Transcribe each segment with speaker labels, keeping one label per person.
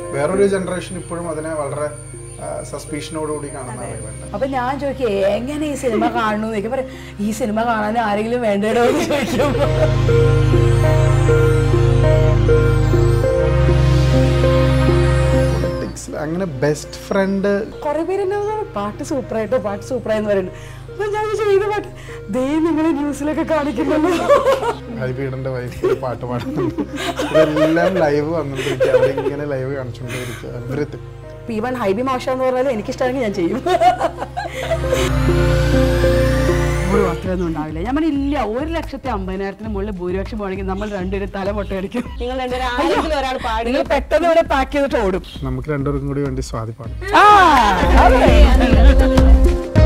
Speaker 1: വേറൊരു ജനറേഷൻ ഇപ്പോഴും അതിനെ വളരെ സസ്പീഷനോടുകൂടി കാണുന്ന ആളുകളുണ്ട്
Speaker 2: അപ്പൊ ഞാൻ ചോദിക്കും എങ്ങനെ ഈ സിനിമ കാണുന്നു എന്നൊക്കെ പറയും ഈ സിനിമ കാണാൻ ആരെങ്കിലും വേണ്ടടോ എന്ന് ചോദിക്കും
Speaker 1: പൊളിറ്റിക്സിൽ അങ്ങനെ ബെസ്റ്റ് ഫ്രണ്ട്
Speaker 2: കുറെ പേര് എന്നെ പറഞ്ഞു, പാട്ട് സൂപ്പറായിട്ടോ പാട്ട് സൂപ്പറായെന്ന് പറയുന്നു അപ്പൊ ഞാൻ വിചാരിച്ചു, ഏത് പാട്ട് ദേ നിങ്ങൾ ന്യൂസിലൊക്കെ കാണിക്കുന്നല്ലോ
Speaker 1: ഹൈബീഡന്റെ വൈഫ് പാട്ട് പാടുന്നുണ്ട് ഇതെല്ലാം ലൈവ് വന്നുകൊണ്ടിരിക്കുക അവരിങ്ങനെ ലൈവ് കാണിച്ചുകൊണ്ടിരിക്കുക എവറിത്തിങ്
Speaker 2: ഇപ്പൊ ഈവൻ ഹൈബി മാഷ എന്ന് പറഞ്ഞാലും എനിക്കിഷ്ടമാണെങ്കിൽ ഞാൻ ചെയ്യും ഒരു അത്രയൊന്നും ഉണ്ടാവില്ല ഞാൻ പറഞ്ഞു ഇല്ല ഒരു ലക്ഷത്തി അമ്പതിനായിരത്തിന് മുകളിൽ ഭൂരിപക്ഷം പോകണമെങ്കിൽ നമ്മൾ രണ്ടുപേരും തല പൊട്ടയടിക്കും
Speaker 3: നിങ്ങൾ രണ്ടുപേരും ആരെങ്കിലും ഒരാൾ പാടി
Speaker 2: നിങ്ങൾ പെട്ടെന്ന് ഇവിടെ പാക്ക് ചെയ്തിട്ട് ഓടും
Speaker 1: നമുക്ക് രണ്ടുപേർക്കും കൂടി വേണ്ടി സ്വാതി പാടും
Speaker 2: ആ അതെ.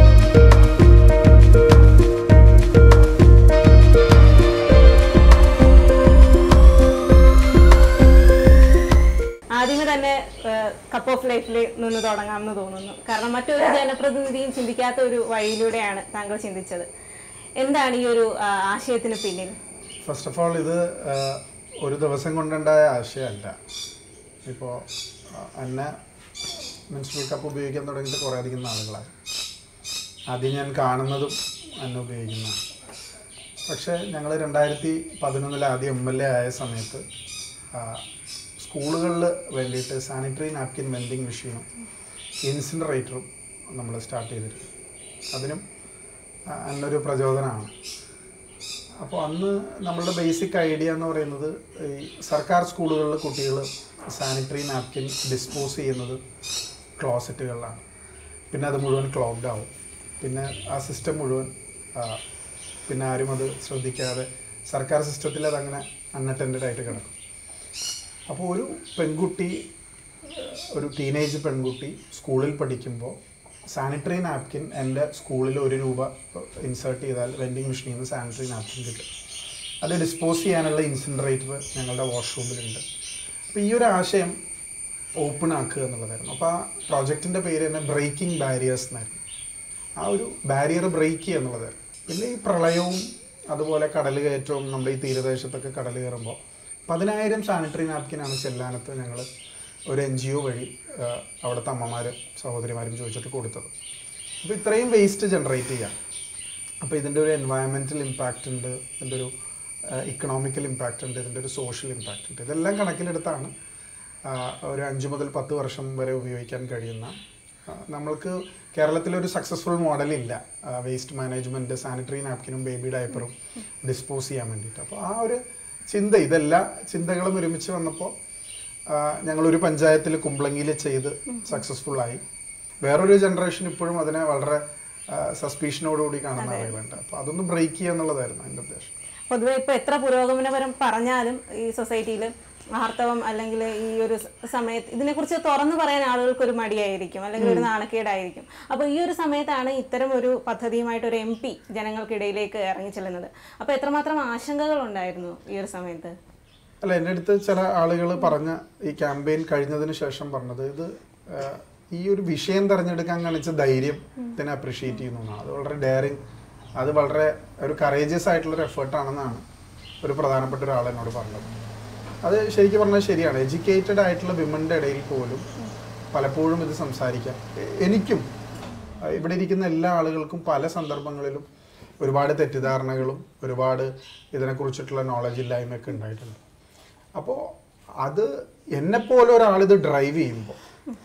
Speaker 3: ആദ്യമേ തന്നെ കപ്പ് ഓഫ് ലൈഫിൽ നിന്ന് തുടങ്ങാമെന്ന് തോന്നുന്നു കാരണം മറ്റൊരു ജനപ്രതിനിധിയും ചിന്തിക്കാത്ത ഒരു വഴിയിലൂടെയാണ് താങ്കൾ ചിന്തിച്ചത് എന്താണ് ഈ ഒരു ആ, ആശയത്തിന് പിന്നിൽ
Speaker 1: ഫസ്റ്റ് ഓഫ് ഓൾ ഇത് ആ, ഒരു ദിവസം കൊണ്ടുണ്ടായ ആശയമല്ല ഇപ്പോൾ എന്നെ മെൻസ്ട്രൽ കപ്പ് ഉപയോഗിക്കാൻ തുടങ്ങിയിട്ട് കുറേ അധികം നാളുകളായി ആദ്യം ഞാൻ കാണുന്നതും എന്നെ ഉപയോഗിക്കുന്നതാണ് പക്ഷേ ഞങ്ങൾ രണ്ടായിരത്തി പതിനൊന്നിൽ ആദ്യം എം എൽ എ ആയ സമയത്ത് സ്കൂളുകളിൽ വേണ്ടിയിട്ട് സാനിറ്ററി നാപ്കിൻ വെൻഡിങ് മെഷീനും ഇൻസിനറേറ്ററും നമ്മൾ സ്റ്റാർട്ട് ചെയ്തിരുന്നു അതിനും ആ, എന്നൊരു പ്രചോദനമാണ് അപ്പോൾ അന്ന് നമ്മളുടെ ബേസിക് ഐഡിയ എന്ന് പറയുന്നത് ഈ സർക്കാർ സ്കൂളുകളിൽ കുട്ടികൾ സാനിറ്ററി നാപ്കിൻ ഡിസ്പോസ് ചെയ്യുന്നത് ക്ലോസറ്റുകളിലാണ് പിന്നെ അത് മുഴുവൻ ക്ലോഗ്ഡ് ആവും പിന്നെ ആ സിസ്റ്റം മുഴുവൻ ആ, പിന്നെ ആരും അത് ശ്രദ്ധിക്കാതെ സർക്കാർ സിസ്റ്റത്തിൽ അതങ്ങനെ അൺഅറ്റൻഡഡ് ആയിട്ട് കിടക്കും അപ്പോൾ ഒരു പെൺകുട്ടി ഒരു ടീനേജ് പെൺകുട്ടി സ്കൂളിൽ പഠിക്കുമ്പോൾ സാനിറ്ററി നാപ്കിൻ എൻ്റെ സ്കൂളിൽ ഒരു രൂപ ഇൻസേർട്ട് ചെയ്താൽ വെൻഡിങ് മെഷീനിൽ നിന്ന് സാനിറ്ററി നാപ്കിൻ കിട്ടും അത് ഡിസ്പോസ് ചെയ്യാനുള്ള ഇൻസിനറേറ്റർ ഞങ്ങളുടെ വാഷ്റൂമിലുണ്ട് അപ്പോൾ ഈ ഒരു ആശയം ഓപ്പൺ ആക്കുക എന്നുള്ളതായിരുന്നു അപ്പോൾ ആ പ്രോജക്റ്റിൻ്റെ പേര് തന്നെ ബ്രേക്കിംഗ് ബാരിയേഴ്സ് എന്നായിരുന്നു ആ ഒരു ബാരിയർ ബ്രേക്ക് ചെയ്യുക എന്നുള്ളതായിരുന്നു പിന്നെ ഈ പ്രളയവും അതുപോലെ കടൽ കയറ്റവും നമ്മുടെ ഈ തീരദേശത്തൊക്കെ കടൽ കയറുമ്പോൾ പതിനായിരം സാനിറ്ററി നാപ്കിനാണ് ചെല്ലാനത്ത് ഞങ്ങൾ ഒരു എൻ ജി ഒ വഴി ആ, അവിടുത്തെ അമ്മമാരും സഹോദരിമാരും ചോദിച്ചിട്ട് കൊടുത്തത് അപ്പോൾ ഇത്രയും വേസ്റ്റ് ജനറേറ്റ് ചെയ്യാം അപ്പോൾ ഇതിൻ്റെ ഒരു എൻവയറമെൻറ്റൽ ഇമ്പാക്റ്റ് ഉണ്ട് ഇതിൻ്റെ ഒരു ഇക്കണോമിക്കൽ ഇമ്പാക്റ്റ് ഉണ്ട് ഇതിൻ്റെ ഒരു സോഷ്യൽ ഇമ്പാക്റ്റ് ഉണ്ട് ഇതെല്ലാം കണക്കിലെടുത്താണ് ആ, ഒരു അഞ്ച് മുതൽ പത്ത് വർഷം വരെ ഉപയോഗിക്കാൻ കഴിയുന്ന ആ, നമ്മൾക്ക് കേരളത്തിലൊരു സക്സസ്ഫുൾ മോഡലില്ല വേസ്റ്റ് മാനേജ്മെൻറ്റ് സാനിറ്ററി നാപ്കിനും ബേബി ഡയപ്പറും ഡിസ്പോസ് ചെയ്യാൻ വേണ്ടിയിട്ട് അപ്പോൾ ആ ഒരു ചിന്ത ഇതെല്ലാ ചിന്തകളും ഒരുമിച്ച് വന്നപ്പോൾ ആ, ഞങ്ങളൊരു പഞ്ചായത്തിൽ കുമ്പളങ്ങിയിൽ ചെയ്ത് സക്സസ്ഫുൾ ആയി വേറൊരു ജനറേഷൻ ഇപ്പോഴും അതിനെ വളരെ സസ്പീഷനോടുകൂടി കാണുന്ന ആളുകളുണ്ട് അപ്പോൾ അതൊന്ന് ബ്രേക്ക് ചെയ്യുക എന്നുള്ളതായിരുന്നു എൻ്റെ ഉദ്ദേശം
Speaker 3: പൊതുവെ ഇപ്പൊ എത്ര പുരോഗമനപരം പറഞ്ഞാലും ഈ സൊസൈറ്റിയിൽ ആർത്തവം അല്ലെങ്കിൽ ഈ ഒരു സ- സമയത്ത് ഇതിനെക്കുറിച്ച് തുറന്നു പറയാൻ ആളുകൾക്ക് ഒരു മടിയായിരിക്കും അല്ലെങ്കിൽ ഒരു നാണക്കേടായിരിക്കും അപ്പോൾ ഈ ഒരു സമയത്താണ് ഇത്തരം ഒരു പദ്ധതിയുമായിട്ട് ഒരു എം പി ജനങ്ങൾക്കിടയിലേക്ക് ഇറങ്ങി ചെല്ലുന്നത് അപ്പോൾ എത്രമാത്രം ആശങ്കകൾ ഉണ്ടായിരുന്നു ഈ ഒരു സമയത്ത്
Speaker 1: അല്ല എൻ്റെ അടുത്ത് ചില ആളുകൾ പറഞ്ഞ ഈ ക്യാമ്പയിൻ കഴിഞ്ഞതിന് ശേഷം പറഞ്ഞത് ഇത് ആ, ഈ ഒരു വിഷയം തിരഞ്ഞെടുക്കാൻ കാണിച്ച ധൈര്യത്തിനെ അപ്രിഷ്യേറ്റ് ചെയ്യുന്നു എന്നാണ് അത് വളരെ ഡെയറിങ് അത് വളരെ ഒരു കറേജിയസ് ആയിട്ടുള്ള ഒരു എഫേർട്ടാണെന്നാണ് ഒരു പ്രധാനപ്പെട്ട ഒരാൾ എന്നോട് പറഞ്ഞത് അത് ശരിക്കും പറഞ്ഞാൽ ശരിയാണ് എഡ്യൂക്കേറ്റഡ് ആയിട്ടുള്ള വിമൻ്റെ ഇടയിൽ പോലും പലപ്പോഴും ഇത് സംസാരിക്കാം എ- എനിക്കും ആ, ഇവിടെ ഇരിക്കുന്ന എല്ലാ ആളുകൾക്കും പല സന്ദർഭങ്ങളിലും ഒരുപാട് തെറ്റിദ്ധാരണകളും ഒരുപാട് ഇതിനെക്കുറിച്ചിട്ടുള്ള നോളജ് ഇല്ലായ്മയൊക്കെ ഉണ്ടായിട്ടുണ്ട് അപ്പോൾ അത് എന്നെപ്പോലെ ഒരാളിത് ഡ്രൈവ് ചെയ്യുമ്പോൾ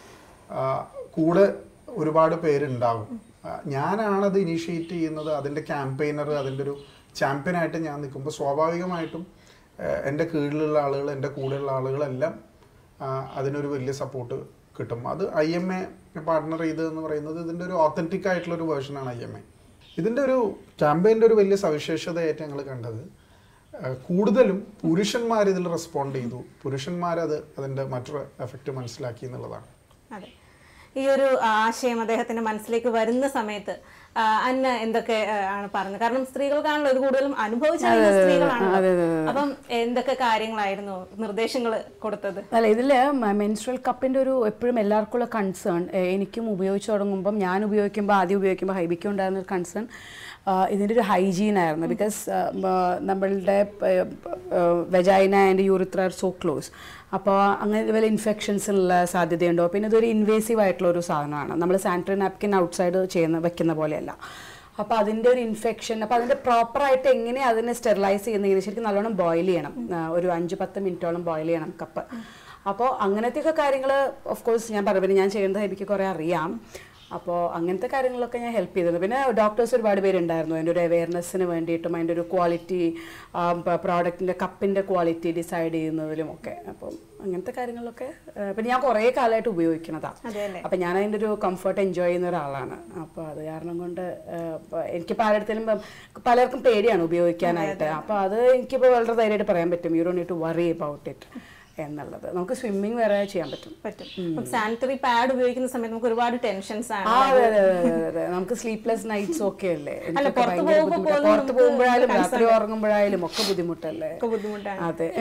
Speaker 1: കൂടെ ഒരുപാട് പേരുണ്ടാകും ആ, ഞാനാണത് ഇനീഷ്യേറ്റ് ചെയ്യുന്നത് അതിൻ്റെ ക്യാമ്പയിനർ അതിൻ്റെ ഒരു ചാമ്പ്യനായിട്ട് ഞാൻ നിൽക്കുമ്പോൾ സ്വാഭാവികമായിട്ടും ആ, എൻ്റെ കീഴിലുള്ള ആളുകൾ എൻ്റെ കൂടെയുള്ള ആളുകളെല്ലാം ആ, അതിനൊരു വലിയ സപ്പോർട്ട് കിട്ടും അത് ഐ എം എ പാർട്ട്ണർ ചെയ്ത് എന്ന് പറയുന്നത് ഇതിൻ്റെ ഒരു ഓത്തൻറ്റിക് ആയിട്ടുള്ള ഒരു വേർഷനാണ് ഐ എം എ ഇതിൻ്റെ ഒരു ക്യാമ്പയിൻ്റെ ഒരു വലിയ സവിശേഷതയായിട്ട് ഞങ്ങൾ കണ്ടത് ആ, കൂടുതലും പുരുഷന്മാർ ഇതിൽ റെസ്പോണ്ട് ചെയ്തു പുരുഷന്മാരത് അതിൻ്റെ മറ്റൊരു എഫക്റ്റ് മനസ്സിലാക്കി എന്നുള്ളതാണ്
Speaker 3: അതെ ഈ ഒരു ആശയം അദ്ദേഹത്തിന്റെ മനസ്സിലേക്ക് വരുന്ന സമയത്ത് ആ, അന്ന എന്തൊക്കെ ആ, ആണ് പറഞ്ഞത് കാരണം സ്ത്രീകൾക്കാണല്ലോ ഇത് കൂടുതലും അനുഭവിച്ചറിയുന്ന സ്ത്രീകളാണല്ലോ അപ്പം എന്തൊക്കെ കാര്യങ്ങളായിരുന്നു നിർദ്ദേശങ്ങൾ കൊടുത്തത്
Speaker 2: അല്ല ഇതിൽ മെൻസ്ട്രൽ കപ്പിൻ്റെ ഒരു എപ്പോഴും എല്ലാവർക്കും ഉള്ള കൺസേൺ എനിക്കും ഉപയോഗിച്ച് തുടങ്ങുമ്പം ഞാൻ ഉപയോഗിക്കുമ്പോൾ ആദ്യം ഉപയോഗിക്കുമ്പോൾ ഹൈബിക്കും ഉണ്ടായിരുന്ന ഒരു കൺസേൺ ഇതിൻ്റെ ഒരു ഹൈജീൻ ആയിരുന്നു ബിക്കോസ് നമ്മളുടെ vagina and urethra are so close അപ്പോൾ അങ്ങനെ വല്ല ഇൻഫെക്ഷൻസിനുള്ള സാധ്യതയുണ്ടോ പിന്നെ ഇതൊരു ഇൻവേസീവ് ആയിട്ടുള്ള ഒരു സാധനമാണ് നമ്മൾ സാനിറ്ററി നാപ്കിൻ ഔട്ട്സൈഡ് ചെയ്യുന്ന വെക്കുന്ന പോലെയല്ല അപ്പോൾ അതിൻ്റെ ഒരു ഇൻഫെക്ഷൻ അപ്പോൾ അതിൻ്റെ പ്രോപ്പറായിട്ട് എങ്ങനെ അതിനെ സ്റ്റെറിലൈസ് ചെയ്യുന്നതിന് ശരിക്കും നല്ലോണം ബോയിൽ ചെയ്യണം ആ, ഒരു അഞ്ച് പത്ത് മിനിറ്റോളം ബോയിൽ ചെയ്യണം കപ്പ് അപ്പോൾ അങ്ങനത്തെയൊക്കെ കാര്യങ്ങൾ ഓഫ് കോഴ്സ് ഞാൻ പറഞ്ഞു പിന്നെ ഞാൻ ചെയ്യുന്നത് എനിക്ക് കുറേ അറിയാം അപ്പോൾ അങ്ങനത്തെ കാര്യങ്ങളൊക്കെ ഞാൻ ഹെൽപ്പ് ചെയ്തിരുന്നു പിന്നെ ഡോക്ടേഴ്സ് ഒരുപാട് പേരുണ്ടായിരുന്നു അതിൻ്റെ ഒരു അവയർനെസ്സിന് വേണ്ടിയിട്ടും അതിൻ്റെ ഒരു ക്വാളിറ്റി പ്രോഡക്റ്റിൻ്റെ കപ്പിൻ്റെ ക്വാളിറ്റി ഡിസൈഡ് ചെയ്യുന്നതിലും ഒക്കെ അപ്പം അങ്ങനത്തെ കാര്യങ്ങളിലൊക്കെ ആ, പിന്നെ ഞാൻ കുറേ കാലമായിട്ട് ഉപയോഗിക്കുന്നതാണ്
Speaker 3: അതെ അല്ലേ
Speaker 2: അപ്പം ഞാൻ അതിൻ്റെ ഒരു കംഫർട്ട് എൻജോയ് ചെയ്യുന്ന ഒരാളാണ് അപ്പോൾ അത് കാരണം കൊണ്ട് ആ, ഇപ്പൊ എനിക്ക് പലയിടത്തിലും ഇപ്പം പലർക്കും പേടിയാണ് ഉപയോഗിക്കാനായിട്ട് അപ്പോൾ അത് എനിക്കിപ്പോൾ വളരെ ധൈര്യമായിട്ട് പറയാൻ പറ്റും you do need to worry about it എന്നുള്ളത് നമുക്ക് സ്വിമ്മിങ് വരെ ചെയ്യാൻ പറ്റും
Speaker 3: പറ്റും അപ്പം സാനിറ്ററി പാഡ് ഉപയോഗിക്കുന്ന സമയത്ത് നമുക്ക് ഒരുപാട് ടെൻഷൻസ് ആണ്
Speaker 2: ആ അതെ അതെ അതെ അതെ അതെ നമുക്ക് സ്ലീപ്ലെസ് നൈറ്റ്സ് ഒക്കെ അല്ലേ എനിക്കൊക്കെ
Speaker 3: പുറത്ത്
Speaker 2: ഭയങ്കര
Speaker 3: പോകുമ്പോ
Speaker 2: ബുദ്ധിമുട്ടാ.
Speaker 3: പോലും
Speaker 2: പുറത്ത്
Speaker 3: നമുക്ക്
Speaker 2: പോകുമ്പോഴായാലും രാത്രി ഉറങ്ങുമ്പോഴായാലും ഒക്കെ ബുദ്ധിമുട്ടല്ലേ
Speaker 3: ഒക്കെ ബുദ്ധിമുട്ടാണ്
Speaker 2: അതെ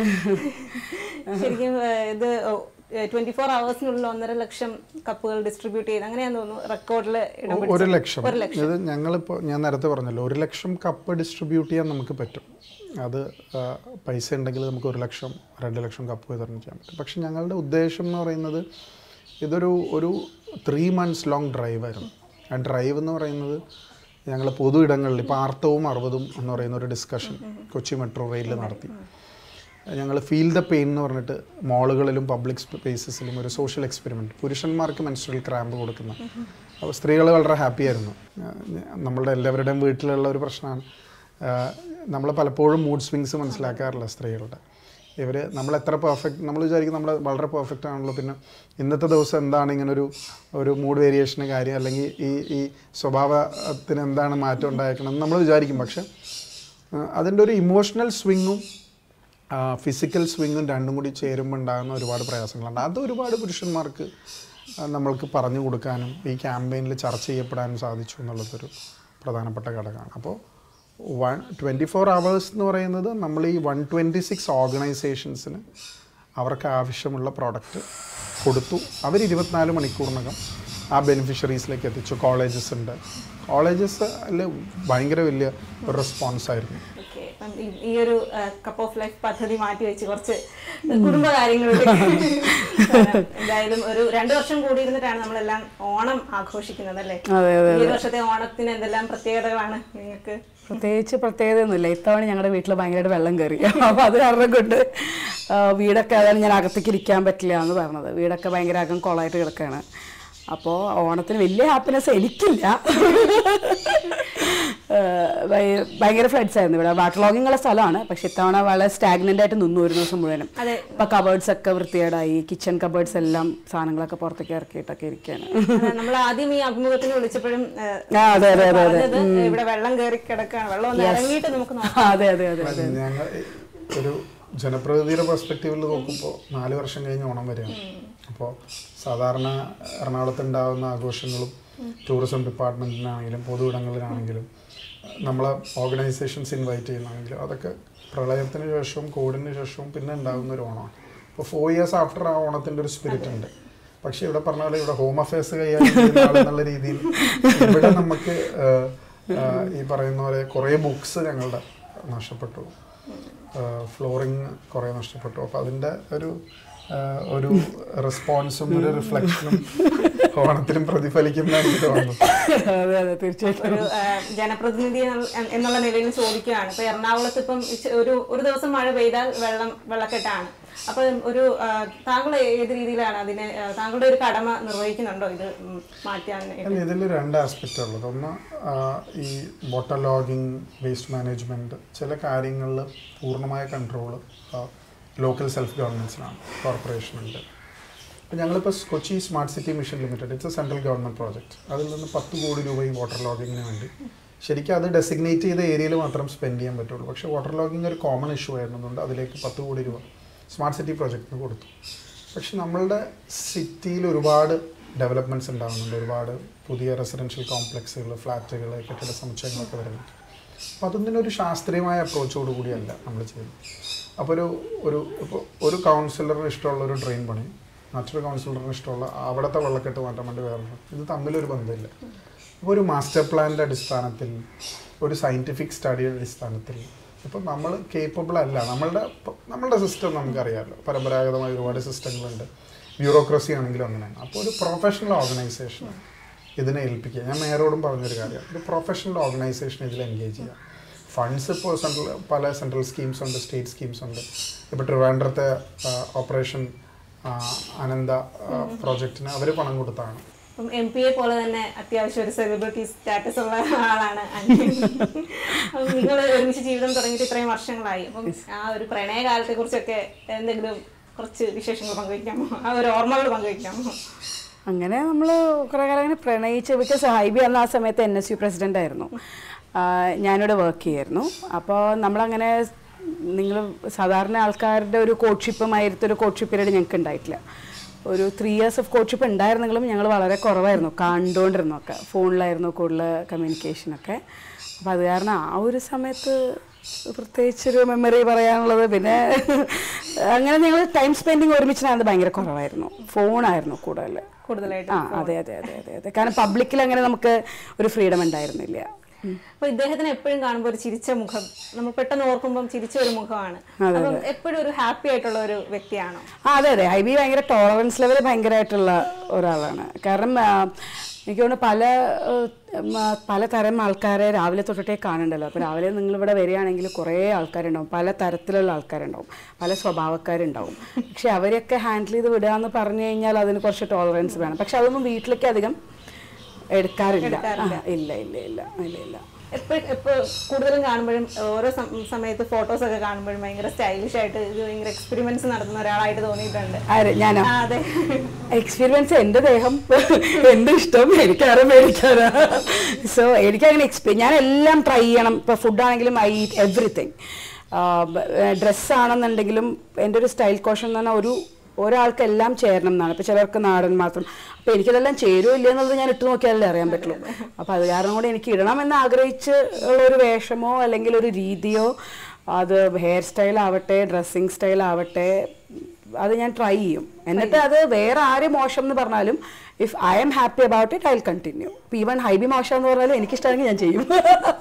Speaker 3: ശരിക്കും ഏഹ്, ഇത് ട്വന്റി ഫോർ അവേഴ്സിനുള്ളിൽ ഒന്നര ലക്ഷം കപ്പുകൾ ഡിസ്ട്രിബ്യൂട്ട് ചെയ്ത് അങ്ങനെയാന്ന് തോന്നുന്നു റെക്കോർഡിൽ ഇടം
Speaker 1: ഒരു ലക്ഷം ഇത് ഞങ്ങളിപ്പോൾ ഞാൻ നേരത്തെ പറഞ്ഞല്ലോ ഒരു ലക്ഷം കപ്പ് ഡിസ്ട്രിബ്യൂട്ട് ചെയ്യാൻ നമുക്ക് പറ്റും അത് ആ, പൈസ ഉണ്ടെങ്കിൽ നമുക്ക് ഒരു ലക്ഷം രണ്ട് ലക്ഷം കപ്പ് വിതരണം ചെയ്യാൻ പറ്റും പക്ഷെ ഞങ്ങളുടെ ഉദ്ദേശം എന്ന് പറയുന്നത് ഇതൊരു ഒരു ത്രീ മന്ത്സ് ലോങ് ഡ്രൈവ് ആയിരുന്നു ആ ഡ്രൈവ് എന്ന് പറയുന്നത് ഞങ്ങൾ പൊതു ഇടങ്ങളിൽ ഇപ്പോൾ ആർത്തവും അറുപതും എന്ന് പറയുന്ന ഒരു ഡിസ്കഷൻ കൊച്ചി മെട്രോ റെയിലിൽ നടത്തി ഞങ്ങൾ ഫീൽ ദ പെയിൻ എന്ന് പറഞ്ഞിട്ട് മോളുകളിലും പബ്ലിക് സ്പേസസിലും ഒരു സോഷ്യൽ എക്സ്പെരിമെൻറ്റ് പുരുഷന്മാർക്ക് മെൻസ്ട്രൽ ക്രാമ്പ് കൊടുക്കുന്ന അപ്പോൾ സ്ത്രീകൾ വളരെ ഹാപ്പി ആയിരുന്നു ആഹ് നമ്മളുടെ എല്ലാവരുടെയും വീട്ടിലുള്ള ഒരു പ്രശ്നമാണ് നമ്മൾ പലപ്പോഴും മൂഡ് സ്വിങ്സ് മനസ്സിലാക്കാറില്ല സ്ത്രീകളുടെ ഇവർ നമ്മൾ എത്ര പെർഫെക്റ്റ് നമ്മൾ വിചാരിക്കും നമ്മൾ വളരെ പെർഫെക്റ്റ് ആണല്ലോ പിന്നെ ഇന്നത്തെ ദിവസം എന്താണ് ഇങ്ങനെ ഒരു ഒരു മൂഡ് വേരിയേഷന് കാര്യം അല്ലെങ്കിൽ ഈ ഈ സ്വഭാവത്തിന് എന്താണ് മാറ്റം ഉണ്ടായേക്കണം എന്ന് നമ്മൾ വിചാരിക്കും പക്ഷെ അതിൻ്റെ ഒരു ഇമോഷണൽ സ്വിങ്ങും ഫിസിക്കൽ സ്വിങ്ങും രണ്ടും കൂടി ചേരുമ്പോൾ ഉണ്ടാകുന്ന ഒരുപാട് പ്രയാസങ്ങളുണ്ട് അത് ഒരുപാട് പുരുഷന്മാർക്ക് ആ, നമ്മൾക്ക് പറഞ്ഞു കൊടുക്കാനും ഈ ക്യാമ്പയിനിൽ ചർച്ച ചെയ്യപ്പെടാനും സാധിച്ചു എന്നുള്ളതൊരു പ്രധാനപ്പെട്ട ഘടകമാണ് അപ്പോൾ വൺ ട്വൻറ്റി ഫോർ അവേഴ്സ് എന്ന് പറയുന്നത് നമ്മൾ ഈ വൺ ട്വൻറ്റി സിക്സ് ഓർഗനൈസേഷൻസിന് അവർക്ക് ആവശ്യമുള്ള പ്രോഡക്റ്റ് കൊടുത്തു അവർ ഇരുപത്തിനാല് മണിക്കൂറിനകം ആ ബെനിഫിഷ്യറീസിലേക്ക് എത്തിച്ചു കോളേജസ് ഉണ്ട് കോളേജസ് അല്ല ഭയങ്കര വലിയ ഒരു റെസ്പോൺസ് ആയിരുന്നു
Speaker 3: ഓക്കെ അപ്പം ഈ- ഈ ഒരു കപ്പ് ഓഫ് ലൈഫ് പദ്ധതി മാറ്റി വെച്ച് കുറച്ച് കുടുംബകാര്യങ്ങളിലേക്ക് എന്തായാലും ഒരു രണ്ടു വർഷം കൂടി ഇരുന്നിട്ടാണ് നമ്മളെല്ലാം ഓണം ആഘോഷിക്കുന്നത് അല്ലേ
Speaker 2: അതെ
Speaker 3: ഈ ഒരു വർഷത്തെ ഓണത്തിന് എന്തെല്ലാം പ്രത്യേകതകളാണ് നിങ്ങൾക്ക്
Speaker 2: പ്രത്യേകിച്ച് പ്രത്യേകതയൊന്നുമില്ല ഇത്തവണ ഞങ്ങളുടെ വീട്ടിൽ ഭയങ്കരമായിട്ട് വെള്ളം കയറി അപ്പോൾ അത് കാരണം കൊണ്ട് ആ, വീടൊക്കെ അതാണ് ഞാൻ അകത്തേക്ക് ഇരിക്കാൻ പറ്റില്ല എന്ന് പറഞ്ഞത് വീടൊക്കെ ഭയങ്കര അകം കൊളായിട്ട് കിടക്കുകയാണ് അപ്പോൾ ഓണത്തിന് വലിയ ഹാപ്പിനെസ് എനിക്കില്ല ആ, ഭയ- ഭയങ്കര ഫ്ലഡ്സ് ആയിരുന്നു ഇവിടെ വാട്ടർ ലോഗിങ് ഉള്ള സ്ഥലമാണ് പക്ഷെ ഇത്തവണ വളരെ സ്റ്റാഗ്നൻ്റ് ആയിട്ട് നിന്നു ഒരു ദിവസം മുഴുവനും
Speaker 3: അതെ
Speaker 2: ഇപ്പൊ കബേർഡ്സ് ഒക്കെ വൃത്തികേടായി കിച്ചൺ കബേർഡ്സ് എല്ലാം സാധനങ്ങളൊക്കെ പുറത്തേക്ക് ഇറക്കിയിട്ടൊക്കെ ഇരിക്കുകയാണ്
Speaker 3: നമ്മൾ ആദ്യം ഈ അഭിമുഖത്തിന് വിളിച്ചപ്പോഴും ഏഹ്,
Speaker 2: ആ, അതെ, അതെ, അതെ, അതെ.
Speaker 3: പറഞ്ഞത് ഇവിടെ വെള്ളം കയറി കിടക്കാണ് വെള്ളം ഒന്ന് ഇറങ്ങിയിട്ട് നമുക്ക് നോക്കാം
Speaker 2: അതെ അതെ അതെ
Speaker 1: അല്ല, ഞങ്ങൾ ഒരു ജനപ്രതിനിധിയുടെ പെർസ്പെക്റ്റീവിൽ നോക്കുമ്പോൾ നാല് വർഷം കഴിഞ്ഞ് ഓണം വരികയാണ് അപ്പോൾ സാധാരണ എറണാകുളത്ത് ഉണ്ടാകുന്ന ആഘോഷങ്ങളും ടൂറിസം ഡിപ്പാർട്ട്മെൻറ്റിനാണെങ്കിലും പൊതു ഇടങ്ങളിലാണെങ്കിലും നമ്മളെ ഓർഗനൈസേഷൻസ് ഇൻവൈറ്റ് ചെയ്യുന്നതാണെങ്കിലും അതൊക്കെ പ്രളയത്തിന് ശേഷവും കോവിഡിന് ശേഷവും പിന്നെ ഉണ്ടാകുന്ന ഒരു ഓണമാണ് അപ്പോൾ ഫോർ ഇയേഴ്സ് ആഫ്റ്റർ ആ ഓണത്തിൻ്റെ ഒരു സ്പിരിറ്റ് ഉണ്ട് പക്ഷേ ഇവിടെ പറഞ്ഞ പോലെ ഇവിടെ ഹോം അഫയേഴ്സ് കൈകാര്യം ചെയ്യുന്ന ആളെന്നുള്ള രീതിയിൽ ഇവിടെ നമുക്ക് ഏഹ്, ഏഹ്, ഈ പറയുന്ന പോലെ കുറേ ബുക്സ് ഞങ്ങളുടെ നഷ്ടപ്പെട്ടു ഫ്ലോറിങ് കുറേ നഷ്ടപ്പെട്ടു അപ്പോൾ അതിൻ്റെ ഒരു ഏഹ്, ഒരു റെസ്പോൺസും ഒരു റിഫ്ലക്ഷനും ഓണത്തിനും പ്രതിഫലിക്കുന്ന എനിക്ക് തോന്നുന്നു
Speaker 2: അതെ അതെ തീർച്ചയായിട്ടും
Speaker 3: ഒരു ആ, ജനപ്രതിനിധി എന്നുള്ള- എന്നുള്ള നിലയിൽ ചോദിക്കുകയാണ് ഇപ്പൊ എറണാകുളത്ത് ഇപ്പം ഇച്ച- ഒരു ഒരു ദിവസം മഴ പെയ്താൽ വെള്ളം വെള്ളക്കെട്ടാണ് അപ്പൊ ഒരു ആ, താങ്കൾ ഏത് രീതിയിലാണ് അതിനെ ആ, താങ്കളുടെ ഒരു കടമ നിർവഹിക്കുന്നുണ്ടോ ഇത് ഉം, മാറ്റാൻ
Speaker 1: അല്ല ഇതിൽ രണ്ട് ആസ്പെക്റ്റ് ഉള്ളത് ഒന്ന് ആ, ഈ വാട്ടർ ലോഗിങ് വേസ്റ്റ് മാനേജ്മെൻറ്റ് ചില കാര്യങ്ങളിൽ പൂർണ്ണമായ കൺട്രോൾ ലോക്കൽ സെൽഫ് ഗവൺമെൻറ്റ്സിനാണ് കോർപ്പറേഷനുണ്ട് അപ്പോൾ ഞങ്ങളിപ്പോൾ Kochi smart city mission limited it's a central government project അതിൽ നിന്ന് പത്ത് കോടി രൂപ ഈ വാട്ടർ ലോഗിങ്ങിന് വേണ്ടി ശരിക്കും അത് ഡെസിഗ്നേറ്റ് ചെയ്ത ഏരിയയിൽ മാത്രം സ്പെൻഡ് ചെയ്യാൻ പറ്റുള്ളൂ പക്ഷേ വാട്ടർ ലോഗിങ് ഒരു കോമൺ ഇഷ്യൂ ആയിരുന്നതുകൊണ്ട് അതിലേക്ക് പത്ത് കോടി രൂപ സ്മാർട്ട് സിറ്റി പ്രോജക്റ്റിന് കൊടുത്തു പക്ഷെ നമ്മളുടെ സിറ്റിയിൽ ഒരുപാട് ഡെവലപ്മെൻറ്റ്സ് ഉണ്ടാകുന്നുണ്ട് ഒരുപാട് പുതിയ റെസിഡൻഷ്യൽ കോംപ്ലക്സുകൾ ഫ്ലാറ്റുകൾ കെട്ടിട സമുച്ചയങ്ങളൊക്കെ വരുന്നുണ്ട് അപ്പോൾ അതൊന്നിനൊരു ശാസ്ത്രീയമായ അപ്രോച്ചോട് കൂടിയല്ല നമ്മൾ ചെയ്യുന്നത് അപ്പോൾ ഒരു ഒരു ഇപ്പോൾ ഒരു കൗൺസിലറിന് ഇഷ്ടമുള്ള ഒരു ഡ്രെയിൻ പണി മറ്റൊരു കൗൺസിലറിന് ഇഷ്ടമുള്ള അവിടുത്തെ വെള്ളക്കെട്ട് മാറ്റാൻ വേണ്ടി വേറെ ഇത് തമ്മിലൊരു ബന്ധമില്ല അപ്പോൾ ഒരു മാസ്റ്റർ പ്ലാനിൻ്റെ അടിസ്ഥാനത്തിൽ ഒരു സയൻറ്റിഫിക് സ്റ്റഡിയുടെ അടിസ്ഥാനത്തിൽ അപ്പോൾ നമ്മൾ കേപ്പബിൾ അല്ല നമ്മളുടെ നമ്മളുടെ സിസ്റ്റം നമുക്കറിയാമല്ലോ പരമ്പരാഗതമായ ഒരുപാട് സിസ്റ്റങ്ങളുണ്ട് ബ്യൂറോക്രസി ആണെങ്കിലും അങ്ങനെയാണ് അപ്പോൾ ഒരു പ്രൊഫഷണൽ ഓർഗനൈസേഷൻ ഇതിനെ ഏൽപ്പിക്കുക ഞാൻ മേയറോടും പറഞ്ഞൊരു കാര്യം ഒരു പ്രൊഫഷണൽ ഓർഗനൈസേഷൻ ഇതിൽ എൻഗേജ് ചെയ്യുക ഫണ്ട്സ് ഇപ്പോൾ സെൻട്രൽ പല സെൻട്രൽ സ്കീംസ് ഉണ്ട് സ്റ്റേറ്റ് സ്കീംസ് ഉണ്ട് ഇപ്പോൾ ട്രിവാൻഡ്രത്തെ ഓപ്പറേഷൻ അനന്ത പ്രോജക്റ്റിന് അവർ പണം കൊടുത്താണ്
Speaker 3: അപ്പം എം പി എ പോലെ തന്നെ അത്യാവശ്യം ഒരു സെലിബ്രിറ്റി സ്റ്റാറ്റസ് ഉള്ള ആളാണ് അനിയൻ. അപ്പം നിങ്ങൾ ഒരുമിച്ച് ജീവിതം തുടങ്ങിയിട്ട് ഇത്രയും വർഷങ്ങളായി അപ്പം ആ ഒരു പ്രണയകാലത്തെ കുറിച്ചൊക്കെ എന്തെങ്കിലും കുറച്ച് വിശേഷങ്ങൾ പങ്കുവയ്ക്കാമോ ആ ഒരു ഓർമ്മകൾ പങ്കുവയ്ക്കാമോ
Speaker 2: അങ്ങനെ നമ്മൾ കുറേ കാലം അങ്ങനെ പ്രണയിച്ച് ബിക്കോസ് ഹൈബി അന്ന് ആ സമയത്ത് എൻ എസ് യു പ്രസിഡൻ്റ് ആയിരുന്നു ആ, ഞാനിവിടെ വർക്ക് ചെയ്യായിരുന്നു അപ്പോൾ നമ്മളങ്ങനെ നിങ്ങൾ സാധാരണ ആൾക്കാരുടെ ഒരു കോഡ്ഷിപ്പുമായിരുത്ത ഒരു കോഡ്ഷിപ്പ് പീരീഡ് ഞങ്ങൾക്ക് ഉണ്ടായിട്ടില്ല ഒരു ത്രീ ഇയേഴ്സ് ഓഫ് കോഡ്ഷിപ്പ് ഉണ്ടായിരുന്നെങ്കിലും ഞങ്ങൾ വളരെ കുറവായിരുന്നു കണ്ടുകൊണ്ടിരുന്നൊക്കെ ഫോണിലായിരുന്നു കൂടുതൽ കമ്മ്യൂണിക്കേഷനൊക്കെ അപ്പോൾ അത് കാരണം ആ ഒരു സമയത്ത് പ്രത്യേകിച്ചൊരു മെമ്മറി പറയാനുള്ളത് പിന്നെ അങ്ങനെ ഞങ്ങൾ ടൈം സ്പെൻഡിങ് ഒരുമിച്ചിനായത് ഭയങ്കര കുറവായിരുന്നു ഫോണായിരുന്നു കൂടുതൽ
Speaker 3: കൂടുതലായിട്ട്
Speaker 2: ആ അതെ അതെ അതെ അതെ അതെ കാരണം പബ്ലിക്കിൽ അങ്ങനെ നമുക്ക് ഒരു ഫ്രീഡം ഉണ്ടായിരുന്നില്ല ഉം.
Speaker 3: അപ്പൊ ഇദ്ദേഹത്തിന് എപ്പോഴും കാണുമ്പോൾ ഒരു ചിരിച്ച മുഖം നമ്മൾ പെട്ടെന്ന് ഓർക്കുമ്പോൾ ചിരിച്ച ഒരു മുഖമാണ് അപ്പം എപ്പോഴും ഒരു ഹാപ്പി ആയിട്ടുള്ള ഒരു വ്യക്തിയാണോ
Speaker 2: ആ അതെ അതെ ഹൈബി ഭയങ്കര ടോളറൻസ് ലെവൽ ഭയങ്കരമായിട്ടുള്ള ഒരാളാണ് കാരണം ആ, എനിക്ക് തോന്നുന്നു പല ഉം, ആ, പലതരം ആൾക്കാരെ രാവിലെ തൊട്ടിട്ടേ കാണണ്ടല്ലോ അപ്പോൾ രാവിലെ നിങ്ങൾ ഇവിടെ വരികയാണെങ്കിൽ കുറേ ആൾക്കാരുണ്ടാവും പല തരത്തിലുള്ള ആൾക്കാരുണ്ടാവും പല സ്വഭാവക്കാരുണ്ടാവും പക്ഷെ അവരെയൊക്കെ ഹാൻഡിൽ ചെയ്ത് വിടുക എന്ന് പറഞ്ഞു കഴിഞ്ഞാൽ അതിന് കുറച്ച് ടോളറൻസ് വേണം പക്ഷെ അതൊന്നും വീട്ടിലേക്ക് അധികം എടുക്കാറില്ല ആ, ഇല്ല ഇല്ല ഇല്ല ഇല്ല ഇല്ല
Speaker 3: എപ്പോഴും എപ്പോ കൂടുതലും കാണുമ്പോഴും ഓരോ സം- സമയത്ത് ഫോട്ടോസ് ഒക്കെ കാണുമ്പോഴും ഭയങ്കര സ്റ്റൈലിഷ് ആയിട്ട് ഇത് ഭയങ്കര എക്സ്പെരിമെന്റ്സ് നടത്തുന്ന ഒരാളായിട്ട് തോന്നിയിട്ടുണ്ട്
Speaker 2: ആര് ഞാനോ
Speaker 3: ആ, അതെ
Speaker 2: എക്സ്പീരിയൻസ് എൻ്റെ ദേഹം എൻ്റെ ഇഷ്ടം എനിക്കാരെ മേടിക്കാനാ സോ എനിക്കങ്ങനെ എക്സ്പീ ഞാൻ എല്ലാം ട്രൈ ചെയ്യണം ഇപ്പോൾ ഫുഡാണെങ്കിലും ഐ ഈറ്റ് എവറിത്തിങ് ഡ്രസ്സാണെന്നുണ്ടെങ്കിലും എൻ്റെ ഒരു സ്റ്റൈൽ കോഷൻ എന്ന് പറഞ്ഞാൽ ഒരു ഒരാൾക്ക് എല്ലാം ചേരണം എന്നാണ് ഇപ്പോൾ ചിലർക്ക് നാടൻ മാത്രം അപ്പോൾ എനിക്കതെല്ലാം ചേരുമോ ഇല്ല എന്നുള്ളത് ഞാൻ ഇട്ട് നോക്കിയാലേ അറിയാൻ പറ്റുള്ളൂ അപ്പോൾ അത് കാരണം കൂടി എനിക്ക് ഇടണം എന്ന് ആഗ്രഹിച്ച് ഉള്ള ഒരു വേഷമോ അല്ലെങ്കിൽ ഒരു രീതിയോ അത് ഹെയർ സ്റ്റൈൽ ആവട്ടെ ഡ്രസ്സിങ് സ്റ്റൈൽ ആവട്ടെ അത് ഞാൻ ട്രൈ ചെയ്യും എന്നിട്ട് അത് വേറെ ആര് മോശം എന്ന് പറഞ്ഞാലും if I'm happy about it I will continue ഇപ്പം ഈവൻ ഹൈബി മോശം എന്ന് പറഞ്ഞാലും എനിക്കിഷ്ടമാണെങ്കിൽ ഞാൻ ചെയ്യും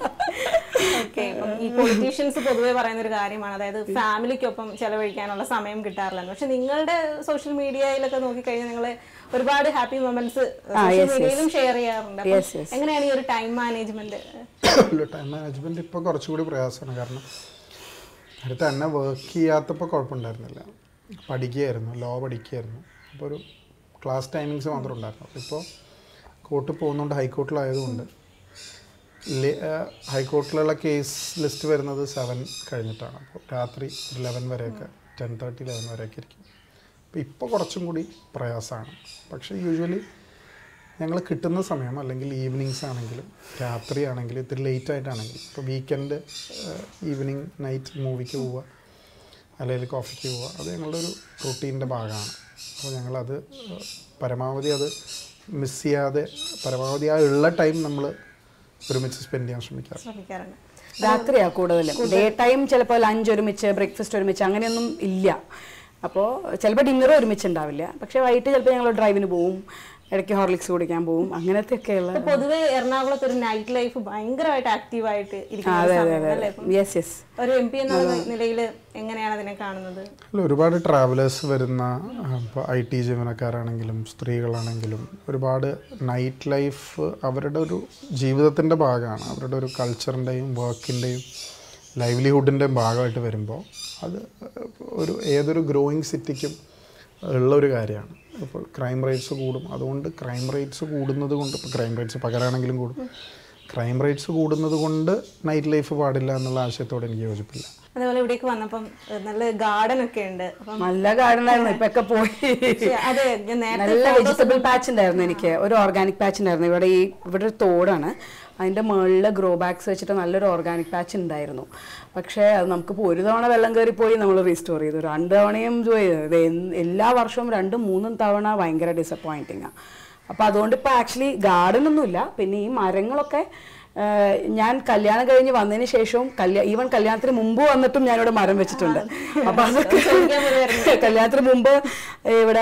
Speaker 3: ഓക്കെ ഈ പൊളിറ്റീഷ്യൻസ് പൊതുവെ പറയുന്ന ഒരു കാര്യമാണ് അതായത് ഫാമിലിക്കൊപ്പം ചെലവഴിക്കാനുള്ള സമയം കിട്ടാറില്ല പക്ഷെ നിങ്ങളുടെ സോഷ്യൽ മീഡിയയിലൊക്കെ നോക്കിക്കഴിഞ്ഞാൽ നിങ്ങൾ ഒരുപാട് happy moments social
Speaker 2: yes, yes.
Speaker 3: മീഡിയയിലും ഷെയർ ചെയ്യാറുണ്ട് അപ്പം
Speaker 2: Yes, yes.
Speaker 3: എങ്ങനെയാണ് ഈ ഒരു ടൈം മാനേജ്മെന്റ്
Speaker 1: ടൈം മാനേജ്മെന്റ് ഇപ്പോൾ കുറച്ചുകൂടി പ്രയാസമാണ് കാരണം അടുത്ത് തന്നെ വർക്ക് ചെയ്യാത്തപ്പോൾ കുഴപ്പമുണ്ടായിരുന്നില്ല പഠിക്കുകയായിരുന്നു ലോ പഠിക്കുകയായിരുന്നു അപ്പോൾ ഒരു ക്ലാസ് ടൈമിങ്സ് മാത്രം ഉണ്ടായിരുന്നു അപ്പോൾ ഇപ്പോൾ കോർട്ടിൽ പോകുന്നതുകൊണ്ട് ഹൈക്കോർട്ടിലായതുകൊണ്ട് ലേ- ആ, ഹൈക്കോർട്ടിലുള്ള കേസ് ലിസ്റ്റ് വരുന്നത് സെവൻ കഴിഞ്ഞിട്ടാണ് അപ്പോൾ രാത്രി ലെവൻ വരെയൊക്കെ ടെൻ തേർട്ടി ലെവൻ വരെയൊക്കെ ഇരിക്കും അപ്പോൾ ഇപ്പോൾ കുറച്ചും കൂടി പ്രയാസമാണ് പക്ഷേ യൂഷ്വലി ഞങ്ങൾ കിട്ടുന്ന സമയം അല്ലെങ്കിൽ ഈവനിങ്സ് ആണെങ്കിലും രാത്രി ആണെങ്കിലും ഇത്തിരി ലേറ്റ് ആയിട്ടാണെങ്കിലും ഇപ്പോൾ വീക്കെൻഡ് ഈവനിങ് നൈറ്റ് മൂവിക്ക് പോവുക അല്ലെങ്കിൽ കോഫിക്ക് പോവുക അത് ഞങ്ങളുടെ ഒരു റൂട്ടീൻ്റെ ഭാഗമാണ് അപ്പോൾ ഞങ്ങളത് ഏഹ്, പരമാവധി അത് മിസ് ചെയ്യാതെ പരമാവധി ആ ഉള്ള ടൈം നമ്മൾ ഒരുമിച്ച് സ്പെൻഡ് ചെയ്യാൻ ശ്രമിക്കാറ്
Speaker 3: ശ്രമിക്കാറുണ്ട്
Speaker 2: രാത്രിയാ കൂടുതലും ഡേ ടൈം ചിലപ്പോൾ ലഞ്ച് ഒരുമിച്ച് ബ്രേക്ക്ഫാസ്റ്റ് ഒരുമിച്ച് അങ്ങനെയൊന്നും ഇല്ല അപ്പോൾ ചിലപ്പോൾ ഡിന്നർ ഒരുമിച്ച് ഉണ്ടാവില്ല പക്ഷേ വൈകിട്ട് ചിലപ്പോൾ ഞങ്ങൾ ഡ്രൈവിന് പോവും ഇടയ്ക്ക് ഹോർലിക്സ് കുടിക്കാൻ പോവും അങ്ങനത്തെ ഒക്കെയുള്ള
Speaker 3: ഇപ്പൊ പൊതുവെ എറണാകുളത്ത് ഒരു നൈറ്റ് ലൈഫ് ഭയങ്കരമായിട്ട് ആക്റ്റീവായിട്ട് ഇരിക്കുന്ന
Speaker 2: അതെ
Speaker 3: ഒരു
Speaker 2: അതെ
Speaker 3: സമയം
Speaker 2: അതെ
Speaker 3: അല്ലേ ഇപ്പം
Speaker 2: യെസ് യെസ്
Speaker 3: ഒരു എം പി എന്ന നിലയിൽ എങ്ങനെയാണ് അതിനെ കാണുന്നത്
Speaker 1: അല്ല ഒരുപാട് ട്രാവലേഴ്സ് വരുന്ന ഇപ്പോൾ ഐ ടി ജീവനക്കാരാണെങ്കിലും സ്ത്രീകളാണെങ്കിലും ഒരുപാട് നൈറ്റ് ലൈഫ് അവരുടെ ഒരു ജീവിതത്തിൻ്റെ ഭാഗമാണ് അവരുടെ ഒരു കൾച്ചറിൻ്റെയും വർക്കിൻ്റെയും ലൈവ്ലിഹുഡിൻ്റെയും ഭാഗമായിട്ട് വരുമ്പോൾ അത് ഒരു ഏതൊരു ഗ്രോയിങ് സിറ്റിക്കും ഉള്ള ഒരു കാര്യമാണ് ഇപ്പോൾ ക്രൈം റേറ്റ്സ് കൂടും അതുകൊണ്ട് ക്രൈം റേറ്റ്സ് കൂടുന്നത് കൊണ്ട് ഇപ്പോൾ ക്രൈം റേറ്റ്സ് പകരാണെങ്കിലും കൂടും ക്രൈം റേറ്റ്സ് കൂടുന്നത് കൊണ്ട് നൈറ്റ് ലൈഫ് പാടില്ല എന്നുള്ള ആശയത്തോട് എനിക്ക് യോജിപ്പില്ല
Speaker 3: അതേപോലെ ഇവിടേക്ക് വന്നപ്പം ഏഹ്, നല്ല ഗാർഡൻ ഒക്കെ ഉണ്ട് അപ്പം
Speaker 2: നല്ല ഗാർഡൻ ആയിരുന്നു ഇപ്പൊ ഒക്കെ പോയി
Speaker 3: പക്ഷേ അതെ ഞാൻ നേരത്തെ
Speaker 2: നല്ല വെജിറ്റബിൾ പാച്ച് ഉണ്ടായിരുന്നു എനിക്ക് ഒരു ഓർഗാനിക് പാച്ച് ഉണ്ടായിരുന്നു ഇവിടെ ഈ ഇവിടെ ഒരു തോടാണ് അതിൻ്റെ മുകളിൽ ഗ്രോ ബാഗ്സ് വെച്ചിട്ട് നല്ലൊരു ഓർഗാനിക് പാച്ച് ഉണ്ടായിരുന്നു പക്ഷേ അത് നമുക്കിപ്പോൾ ഒരു തവണ വെള്ളം കയറിപ്പോയി നമ്മൾ റീസ്റ്റോർ ചെയ്തു രണ്ട് തവണയും ഇത് ഇത് എന്ന് എല്ലാ വർഷവും രണ്ടും മൂന്നും തവണ ഭയങ്കര ഡിസപ്പോയിൻറ്റിങ്ങാണ് അപ്പോൾ അതുകൊണ്ട് ഇപ്പോൾ ആക്ച്വലി ഗാർഡൻ ഒന്നുമില്ല പിന്നെ ഈ മരങ്ങളൊക്കെ ആ, ഞാൻ കല്യാണം കഴിഞ്ഞ് വന്നതിന് ശേഷവും കല്യാ ഈവൻ കല്യാണത്തിന് മുമ്പ് വന്നിട്ടും ഞാനിവിടെ മരം വെച്ചിട്ടുണ്ട് അപ്പൊ അതൊക്കെ കല്യാണത്തിന് മുമ്പ് ഇവിടെ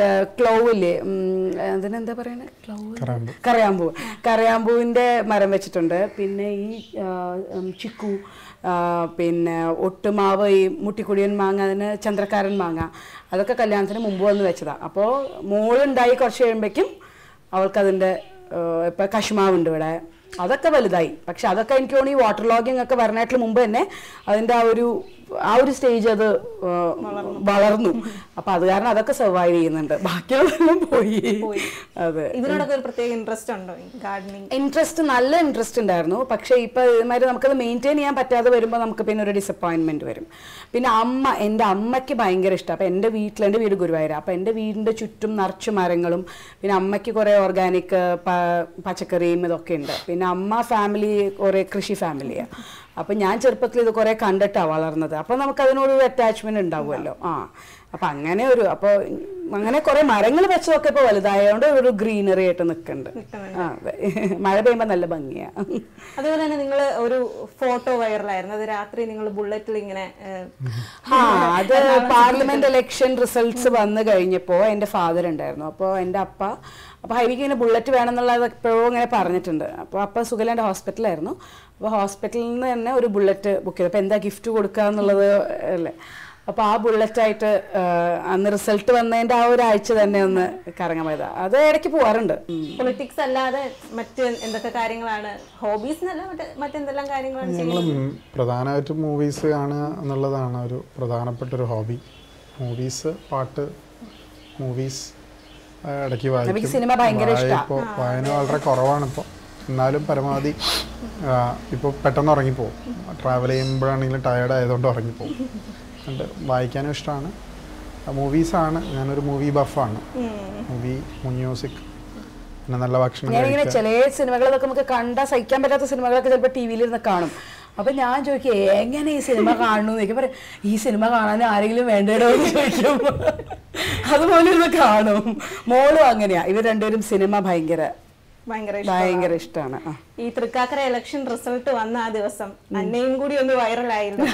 Speaker 2: ക്ലൗ ഇല്ലേ ഉം, അതിനെന്താ പറയുന്നത് ക്ലൗ
Speaker 1: കറാമ്പ്
Speaker 2: കറയാമ്പൂ കറയാമ്പൂവിൻ്റെ മരം വെച്ചിട്ടുണ്ട് പിന്നെ ഈ ആ, ഉം, ചിക്കു ആ, പിന്നെ ഒട്ടുമാവ് ഈ മുട്ടിക്കുടിയൻ മാങ്ങ അതിന് ചന്ദ്രക്കാരൻ മാങ്ങ അതൊക്കെ കല്യാണത്തിന് മുമ്പ് വന്ന് വെച്ചതാണ് അപ്പോൾ മോളുണ്ടായി കുറച്ച് കഴിയുമ്പോഴേക്കും അവൾക്കതിൻ്റെ ഇപ്പം കശുമാവുണ്ട് ഇവിടെ അതൊക്കെ വലുതായി പക്ഷെ അതൊക്കെ എനിക്ക് തോന്നി വാട്ടർ ലോഗിങ് ഒക്കെ വരണായിട്ട് മുമ്പ് തന്നെ അതിൻ്റെ ആ ഒരു ആ ഒരു സ്റ്റേജ് അത് ആ, വളർന്നു അപ്പൊ അത് കാരണം അതൊക്കെ സർവൈവ് ചെയ്യുന്നുണ്ട് ബാക്കിയുള്ളതെല്ലാം പോയി അതെ
Speaker 3: ഇതിനോടൊക്കെ ഒരു പ്രത്യേക ഇൻട്രസ്റ്റ് ഉണ്ടോ ഗാർഡനിങ്
Speaker 2: ഇൻട്രസ്റ്റ് നല്ല ഇൻട്രസ്റ്റ് ഉണ്ടായിരുന്നു പക്ഷേ ഇപ്പൊ ഇതുമാതിരി നമുക്കത് മെയിൻറ്റെയിൻ ചെയ്യാൻ പറ്റാതെ വരുമ്പോൾ നമുക്ക് പിന്നെ ഒരു ഡിസപ്പോയിൻമെന്റ് വരും പിന്നെ അമ്മ എൻ്റെ അമ്മയ്ക്ക് ഭയങ്കര ഇഷ്ടം അപ്പം എൻ്റെ വീട്ടിൽ എൻ്റെ വീട് ഗുരുവായൂർ അപ്പം എൻ്റെ വീടിൻ്റെ ചുറ്റും നിറച്ച് മരങ്ങളും പിന്നെ അമ്മയ്ക്ക് കുറേ ഓർഗാനിക് പച്ചക്കറിയും ഇതൊക്കെ ഉണ്ട് പിന്നെ അമ്മ ഫാമിലി കുറേ കൃഷി ഫാമിലിയാണ് അപ്പം ഞാൻ ചെറുപ്പത്തിൽ ഇത് കുറേ കണ്ടിട്ടാണ് വളർന്നത് അപ്പം നമുക്ക് അതിനോടൊരു അറ്റാച്ച്മെന്റ് ഉണ്ടാവുമല്ലോ ആ അപ്പം അങ്ങനെ ഒരു അപ്പോൾ അങ്ങനെ കുറേ മരങ്ങൾ വെച്ചതൊക്കെ ഇപ്പോൾ വലുതായതുകൊണ്ട് ഒരു ഗ്രീനറി ആയിട്ട് നിൽക്കുന്നുണ്ട് ആ അതെ മഴ പെയ്യുമ്പോൾ നല്ല ഭംഗിയാ
Speaker 3: അതുപോലെ തന്നെ നിങ്ങൾ ഒരു ഫോട്ടോ വൈറലായിരുന്നു അത് രാത്രി നിങ്ങൾ ബുള്ളറ്റിൽ ഇങ്ങനെ ഏഹ്,
Speaker 2: ആ അത് പാർലമെന്റ് ഇലക്ഷൻ റിസൾട്ട്സ് വന്നു കഴിഞ്ഞപ്പോൾ എൻ്റെ ഫാദർ ഉണ്ടായിരുന്നു അപ്പോൾ എൻ്റെ അപ്പ അപ്പോൾ ഹൈവിക്ക് ഇങ്ങനെ ബുള്ളറ്റ് വേണമെന്നുള്ളത് എപ്പോഴും ഇങ്ങനെ പറഞ്ഞിട്ടുണ്ട് അപ്പോൾ അപ്പ സുഖലാൻ്റെ ഹോസ്പിറ്റലായിരുന്നു അപ്പോൾ ഹോസ്പിറ്റലിൽ നിന്ന് തന്നെ ഒരു ബുള്ളറ്റ് ബുക്ക് ചെയ്തു അപ്പോൾ എന്താ ഗിഫ്റ്റ് കൊടുക്കുക എന്നുള്ളത് അല്ലേ അപ്പോൾ ആ ബുള്ളറ്റായിട്ട് അന്ന് റിസൾട്ട് വന്നതിൻ്റെ ആ ഒരാഴ്ച തന്നെ ഒന്ന് കറങ്ങാൻ പോയതാ അത് ഇടയ്ക്ക് പോവാറുണ്ട് ഉം.
Speaker 3: പൊളിറ്റിക്സ് അല്ലാതെ മറ്റ് എന്തൊക്കെ കാര്യങ്ങളാണ് ഹോബീസ് എന്നല്ല മറ്റ് മറ്റെന്തെല്ലാം കാര്യങ്ങളാണ്
Speaker 1: ഞങ്ങൾ പ്രധാനമായിട്ടും മൂവീസ് കാണുക എന്നുള്ളതാണ് ഒരു പ്രധാനപ്പെട്ട ഒരു ഹോബി മൂവീസ് പാട്ട് മൂവീസ് ഇടയ്ക്ക് വായിക്കും
Speaker 2: സിനിമ ഭയങ്കര ഇഷ്ടാ.
Speaker 1: ഇപ്പോൾ വായന വളരെ കുറവാണ് ഇപ്പോൾ എന്നാലും പരമാവധി ഇപ്പോൾ പെട്ടെന്ന് ഉറങ്ങിപ്പോവും ട്രാവൽ ചെയ്യുമ്പോഴാണെങ്കിലും ടയേർഡ് ആയതുകൊണ്ട് ഉറങ്ങിപ്പോവും അതുകൊണ്ട് വായിക്കാനും ഇഷ്ടമാണ് മൂവീസാണ് ഞാനൊരു മൂവി ബഫാണ് മൂവി മ്യൂസിക് പിന്നെ നല്ല ഭക്ഷണം
Speaker 2: ഞാനിങ്ങനെ
Speaker 1: കഴിക്കുക
Speaker 2: ചില സിനിമകളൊക്കെ നമുക്ക് കണ്ടാൽ സഹിക്കാൻ പറ്റാത്ത സിനിമകളൊക്കെ ചിലപ്പോൾ ടി വിയിൽ ഇരുന്ന് കാണും അപ്പൊ ഞാൻ ചോദിക്കും എങ്ങനെ ഈ സിനിമ കാണുന്നു എന്ന് ചോദിക്കും പറയും ഈ സിനിമ കാണാൻ ആരെങ്കിലും വേണ്ടേടോ എന്ന് ചോദിക്കും അതുപോലെ ഇരുന്ന് കാണും മോളും അങ്ങനെയാ ഇവർ രണ്ടുപേരും സിനിമ ഭയങ്കര
Speaker 3: ഭയങ്കര ഇഷ്ടമാണ്.
Speaker 2: ഭയങ്കര ഇഷ്ടമാണ് ആ
Speaker 3: ഈ തൃക്കാക്കര ഇലക്ഷൻ റിസൾട്ട് വന്ന ആ ദിവസം അന്നയും കൂടി ഒന്ന് വൈറലായിരുന്നു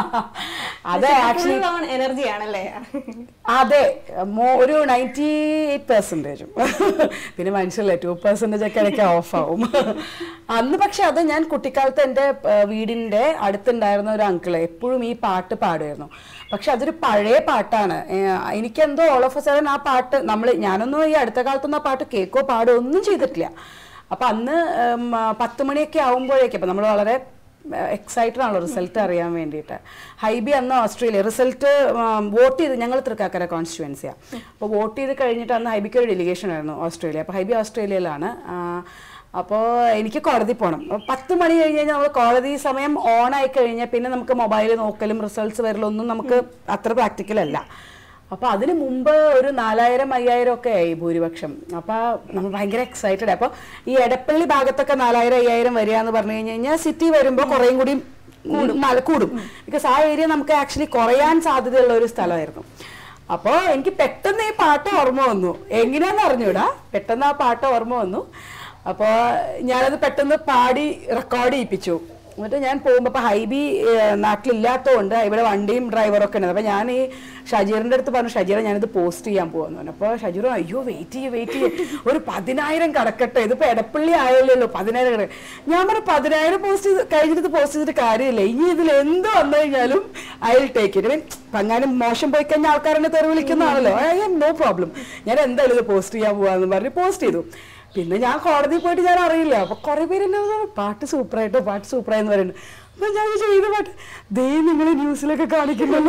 Speaker 2: അത് ആക്ച്വലി
Speaker 3: എനർജി ആണല്ലേ
Speaker 2: അതെ മോ- ഒരു നയൻറ്റി എയ്റ്റ് പെർസെൻറ്റേജും പിന്നെ മനസ്സിലല്ലേ ടു പെർസെൻറ്റേജ് ഒക്കെ ഇടയ്ക്ക് ഓഫ് ആവും അന്ന് പക്ഷെ അത് ഞാൻ കുട്ടിക്കാലത്ത് എൻ്റെ ആ, വീടിൻ്റെ അടുത്തുണ്ടായിരുന്ന ഒരു അങ്കിള് എപ്പോഴും ഈ പാട്ട് പാടുമായിരുന്നു പക്ഷെ അതൊരു പഴയ പാട്ടാണ് ഏ, എനിക്കെന്തോ ഓൾ ഓഫ് എ സഡൻ ആ പാട്ട് നമ്മൾ ഞാനൊന്നും ഈ അടുത്ത കാലത്തൊന്നും ആ പാട്ട് കേൾക്കോ പാടോ ഒന്നും ചെയ്തിട്ടില്ല അപ്പൊ അന്ന് ഉം, ആ, പത്ത് മണിയൊക്കെ ആവുമ്പോഴേക്കും അപ്പൊ നമ്മൾ വളരെ എക്സൈറ്റഡ് ആണല്ലോ റിസൾട്ട് അറിയാൻ വേണ്ടിയിട്ട് ഹൈബി അന്ന് ഓസ്ട്രേലിയ റിസൾട്ട് വോട്ട് ചെയ്ത് ഞങ്ങൾ തൃക്കാക്കര കോൺസ്റ്റിറ്റ്യുവൻസിയാണ് അപ്പോൾ വോട്ട് ചെയ്ത് കഴിഞ്ഞിട്ട് അന്ന് ഹൈബിക്ക് ഒരു ഡെലിഗേഷൻ ആയിരുന്നു ഓസ്ട്രേലിയ അപ്പോൾ ഹൈബി ഓസ്ട്രേലിയയിലാണ് അപ്പോൾ എനിക്ക് കോടതി പോകണം അപ്പൊ പത്ത് മണി കഴിഞ്ഞ് കഴിഞ്ഞാൽ നമ്മൾ കോടതി സമയം ഓൺ ആയി കഴിഞ്ഞാൽ പിന്നെ നമുക്ക് മൊബൈൽ നോക്കലും റിസൾട്ട്സ് വരലൊന്നും നമുക്ക് അത്ര പ്രാക്ടിക്കൽ അല്ല അപ്പോൾ അതിന് മുമ്പ് ഒരു നാലായിരം അയ്യായിരം ഒക്കെ ആയി ഭൂരിപക്ഷം അപ്പോൾ നമ്മൾ ഭയങ്കര എക്സൈറ്റഡ് അപ്പോൾ ഈ എടപ്പള്ളി ഭാഗത്തൊക്കെ നാലായിരം അയ്യായിരം വരിക എന്ന് പറഞ്ഞു കഴിഞ്ഞ് കഴിഞ്ഞാൽ സിറ്റി വരുമ്പോൾ കുറേയും കൂടി നല്ല കൂടും ബിക്കോസ് ആ ഏരിയ നമുക്ക് ആക്ച്വലി കുറയാൻ സാധ്യതയുള്ള ഒരു സ്ഥലമായിരുന്നു അപ്പോൾ എനിക്ക് പെട്ടെന്ന് ഈ പാട്ട് ഓർമ്മ വന്നു എങ്ങനെയാന്ന് അറിഞ്ഞൂടാ പെട്ടെന്ന് ആ പാട്ട് ഓർമ്മ വന്നു അപ്പോൾ ഞാനത് പെട്ടെന്ന് പാടി റെക്കോർഡ് ചെയ്യിപ്പിച്ചു എന്നിട്ട് ഞാൻ പോകുമ്പോൾ ഇപ്പോൾ ഹൈബി ഏഹ്, നാട്ടിലില്ലാത്തതുകൊണ്ട് ഇവിടെ വണ്ടിയും ഡ്രൈവറൊക്കെ ഉണ്ട് അപ്പോൾ ഞാൻ ഈ ഷജീറിൻ്റെ അടുത്ത് പറഞ്ഞു ഷജീറെ ഞാനിത് പോസ്റ്റ് ചെയ്യാൻ പോകുന്നു പറഞ്ഞു അപ്പോൾ ഷജീർ പറഞ്ഞു, അയ്യോ വെയിറ്റ് ചെയ്യ് വെയിറ്റ് ചെയ്യ് ഒരു പതിനായിരം കടക്കട്ടെ ഇതിപ്പോൾ എടപ്പള്ളി ആയല്ലേ ഉള്ളൂ പതിനായിരം കിടക്ക ഞാൻ പറഞ്ഞു പതിനായിരം പോസ്റ്റ് ചെയ്ത് കഴിഞ്ഞിട്ട് പോസ്റ്റ് ചെയ്തിട്ട് കാര്യമില്ല ഇനി ഇതിൽ എന്ത് വന്നു കഴിഞ്ഞാലും I will take it mean പങ്ങാനും മോശം പോയി കഴിഞ്ഞാൽ ആൾക്കാരെന്നെ തെറി വിളിക്കുന്നതാണല്ലോ ഐ ഹാവ് നോ പ്രോബ്ലം ഞാൻ എന്തായാലും ഇത് പോസ്റ്റ് ചെയ്യാൻ പോവാന്ന് പറഞ്ഞ് പോസ്റ്റ് ചെയ്തു പിന്നെ ഞാൻ കോടതിയിൽ പോയിട്ട് ഞാൻ അറിയില്ല അപ്പൊ കുറെ പേര് എന്നെ പറഞ്ഞു, പാട്ട് സൂപ്പറായിട്ടോ പാട്ട് സൂപ്പറായെന്ന് പറയുന്നുണ്ട് അപ്പൊ ഞാൻ ചെയ്ത പാട്ട് ദേ നിങ്ങൾ ന്യൂസിലൊക്കെ കാണിക്കുന്നല്ലോ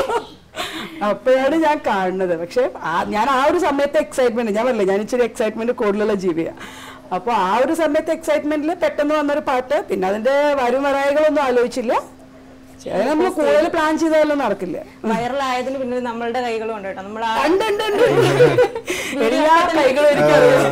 Speaker 2: അപ്പോഴാണ് ഞാൻ കാണുന്നത് പക്ഷെ ആ- ഞാൻ ആ ഒരു സമയത്തെ എക്സൈറ്റ്മെന്റ് ഞാൻ പറഞ്ഞില്ല ഞാൻ ഇച്ചിരി എക്സൈറ്റ്മെന്റ് കൂടുതലുള്ള ജീവിയാണ് അപ്പോൾ ആ ഒരു സമയത്തെ എക്സൈറ്റ്മെന്റിൽ പെട്ടെന്ന് വന്നൊരു പാട്ട് പിന്നെ അതിന്റെ വരും വരായകളൊന്നും ആലോചിച്ചില്ല അത് നമ്മൾ കൂടുതൽ പ്ലാൻ ചെയ്താലൊന്നും നടക്കില്ല
Speaker 3: വൈറലായതിന് പിന്നെ നമ്മളുടെ കൈകളും ഉണ്ട് കേട്ടോ നമ്മൾ ആ
Speaker 2: ഉണ്ട്, ഉണ്ട്, ഉണ്ട്. എല്ലാ കൈകളും എനിക്കറിയാം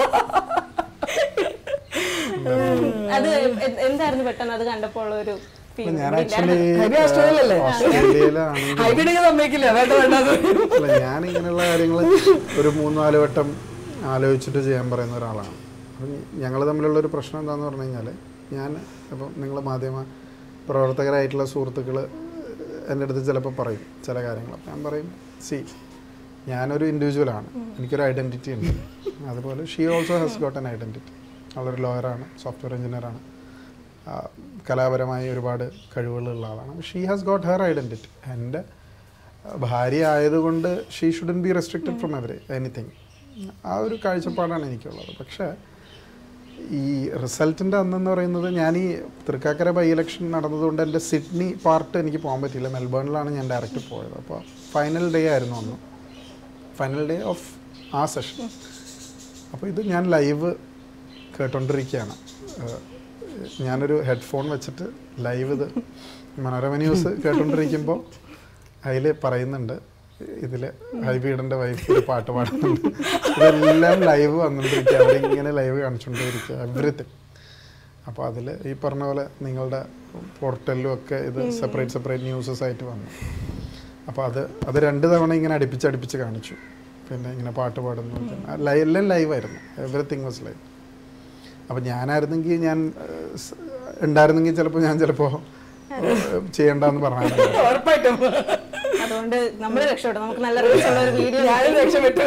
Speaker 3: അത് എ- എന്തായിരുന്നു പെട്ടെന്ന് അത് കണ്ടപ്പോൾ ഉള്ള ഒരു feel?
Speaker 1: ഞാൻ
Speaker 3: ഇവിടെ
Speaker 1: ആക്ച്വലി
Speaker 2: ഹൈബി ഓസ്ട്രേലിയയിലല്ലേ?
Speaker 1: ഓസ്ട്രേലിയയിലാണെങ്കിൽ
Speaker 2: ഹൈബിനെ സമ്മതിക്കില്ല വേണ്ട വേണ്ട അത്.
Speaker 1: അല്ല ഞാൻ ഇങ്ങനെയുള്ള കാര്യങ്ങൾ ഒരു മൂന്ന് നാല് വട്ടം ആലോചിച്ചിട്ട് ചെയ്യാൻ പറയുന്ന ഒരാളാണ് അപ്പം ഞങ്ങൾ തമ്മിലുള്ള ഒരു പ്രശ്നം എന്താണെന്ന് പറഞ്ഞു കഴിഞ്ഞാൽ ഞാൻ ഇപ്പം നിങ്ങൾ മാധ്യമ പ്രവർത്തകരായിട്ടുള്ള സുഹൃത്തുക്കൾ എൻ്റെ അടുത്ത് ചിലപ്പോൾ പറയും ചില കാര്യങ്ങൾ അപ്പം ഞാൻ പറയും സി ഞാനൊരു ഇൻഡിവിജ്വലാണ് എനിക്കൊരു ഐഡൻറ്റിറ്റി ഉണ്ട് അതുപോലെ she also has got an identity അവളൊരു ലോയറാണ് സോഫ്റ്റ്വെയർ എഞ്ചിനീയറാണ് ആ, കലാപരമായി ഒരുപാട് കഴിവുകളുള്ള ആളാണ് she has got her identity എൻ്റെ ഭാര്യ ആയതുകൊണ്ട് she shouldn't be restricted from every anything ആ ഒരു കാഴ്ചപ്പാടാണ് എനിക്കുള്ളത് പക്ഷേ ഈ റിസൾട്ടിൻ്റെ അന്നെന്ന് പറയുന്നത് ഞാൻ ഈ തൃക്കാക്കര ബൈ ഇലക്ഷൻ നടന്നതുകൊണ്ട് എൻ്റെ സിഡ്നി പാർട്ട് എനിക്ക് പോകാൻ പറ്റിയില്ല മെൽബേണിലാണ് ഞാൻ ഡയറക്റ്റ് പോയത് അപ്പോൾ ഫൈനൽ ഡേ ആയിരുന്നു അന്ന് ഫൈനൽ ഡേ ഓഫ് ആ സെഷൻ അപ്പോൾ ഇത് ഞാൻ ലൈവ് കേട്ടോണ്ടിരിക്കുകയാണ് ഏഹ് ഞാനൊരു ഹെഡ്ഫോൺ വെച്ചിട്ട് ലൈവ് ഇത് മനോരമ ന്യൂസ് കേട്ടോണ്ടിരിക്കുമ്പോൾ അതിൽ പറയുന്നുണ്ട് ഇതിൽ ഹൈബീഡൻ്റെ വൈഫ് ഒരു പാട്ട് പാടുന്നുണ്ട് ഇതെല്ലാം ലൈവ് വന്നുകൊണ്ടിരിക്കുക അവരിങ്ങനെ ലൈവ് കാണിച്ചുകൊണ്ടിരിക്കുക എവറിത്തിങ് അപ്പോൾ അതിൽ ഈ പറഞ്ഞ പോലെ നിങ്ങളുടെ പോർട്ടലിലും ഒക്കെ ഇത് സെപ്പറേറ്റ് സെപ്പറേറ്റ് ന്യൂസസ് ആയിട്ട് വന്നു അപ്പോൾ അത് അത് രണ്ട് തവണ ഇങ്ങനെ അടുപ്പിച്ച് അടുപ്പിച്ച് കാണിച്ചു പിന്നെ ഇങ്ങനെ പാട്ട് പാടുന്നു ലൈവ് എല്ലാം ലൈവായിരുന്നു എവറിത്തിങ് വാസ് ലൈവ് അപ്പം ഞാനായിരുന്നെങ്കിൽ ഞാൻ ഏഹ്, സ്- ഉണ്ടായിരുന്നെങ്കിൽ ചിലപ്പോൾ ഞാൻ ചിലപ്പോൾ ചെയ്യണ്ടെന്ന് പറഞ്ഞു
Speaker 2: ഉറപ്പായിട്ടും
Speaker 3: അതുകൊണ്ട് നമ്മൾ രക്ഷപ്പെട്ടു നമുക്ക് നല്ല റീച്ച് ഉള്ള ഒരു വീഡിയോ
Speaker 2: ഞാനും രക്ഷപ്പെട്ടു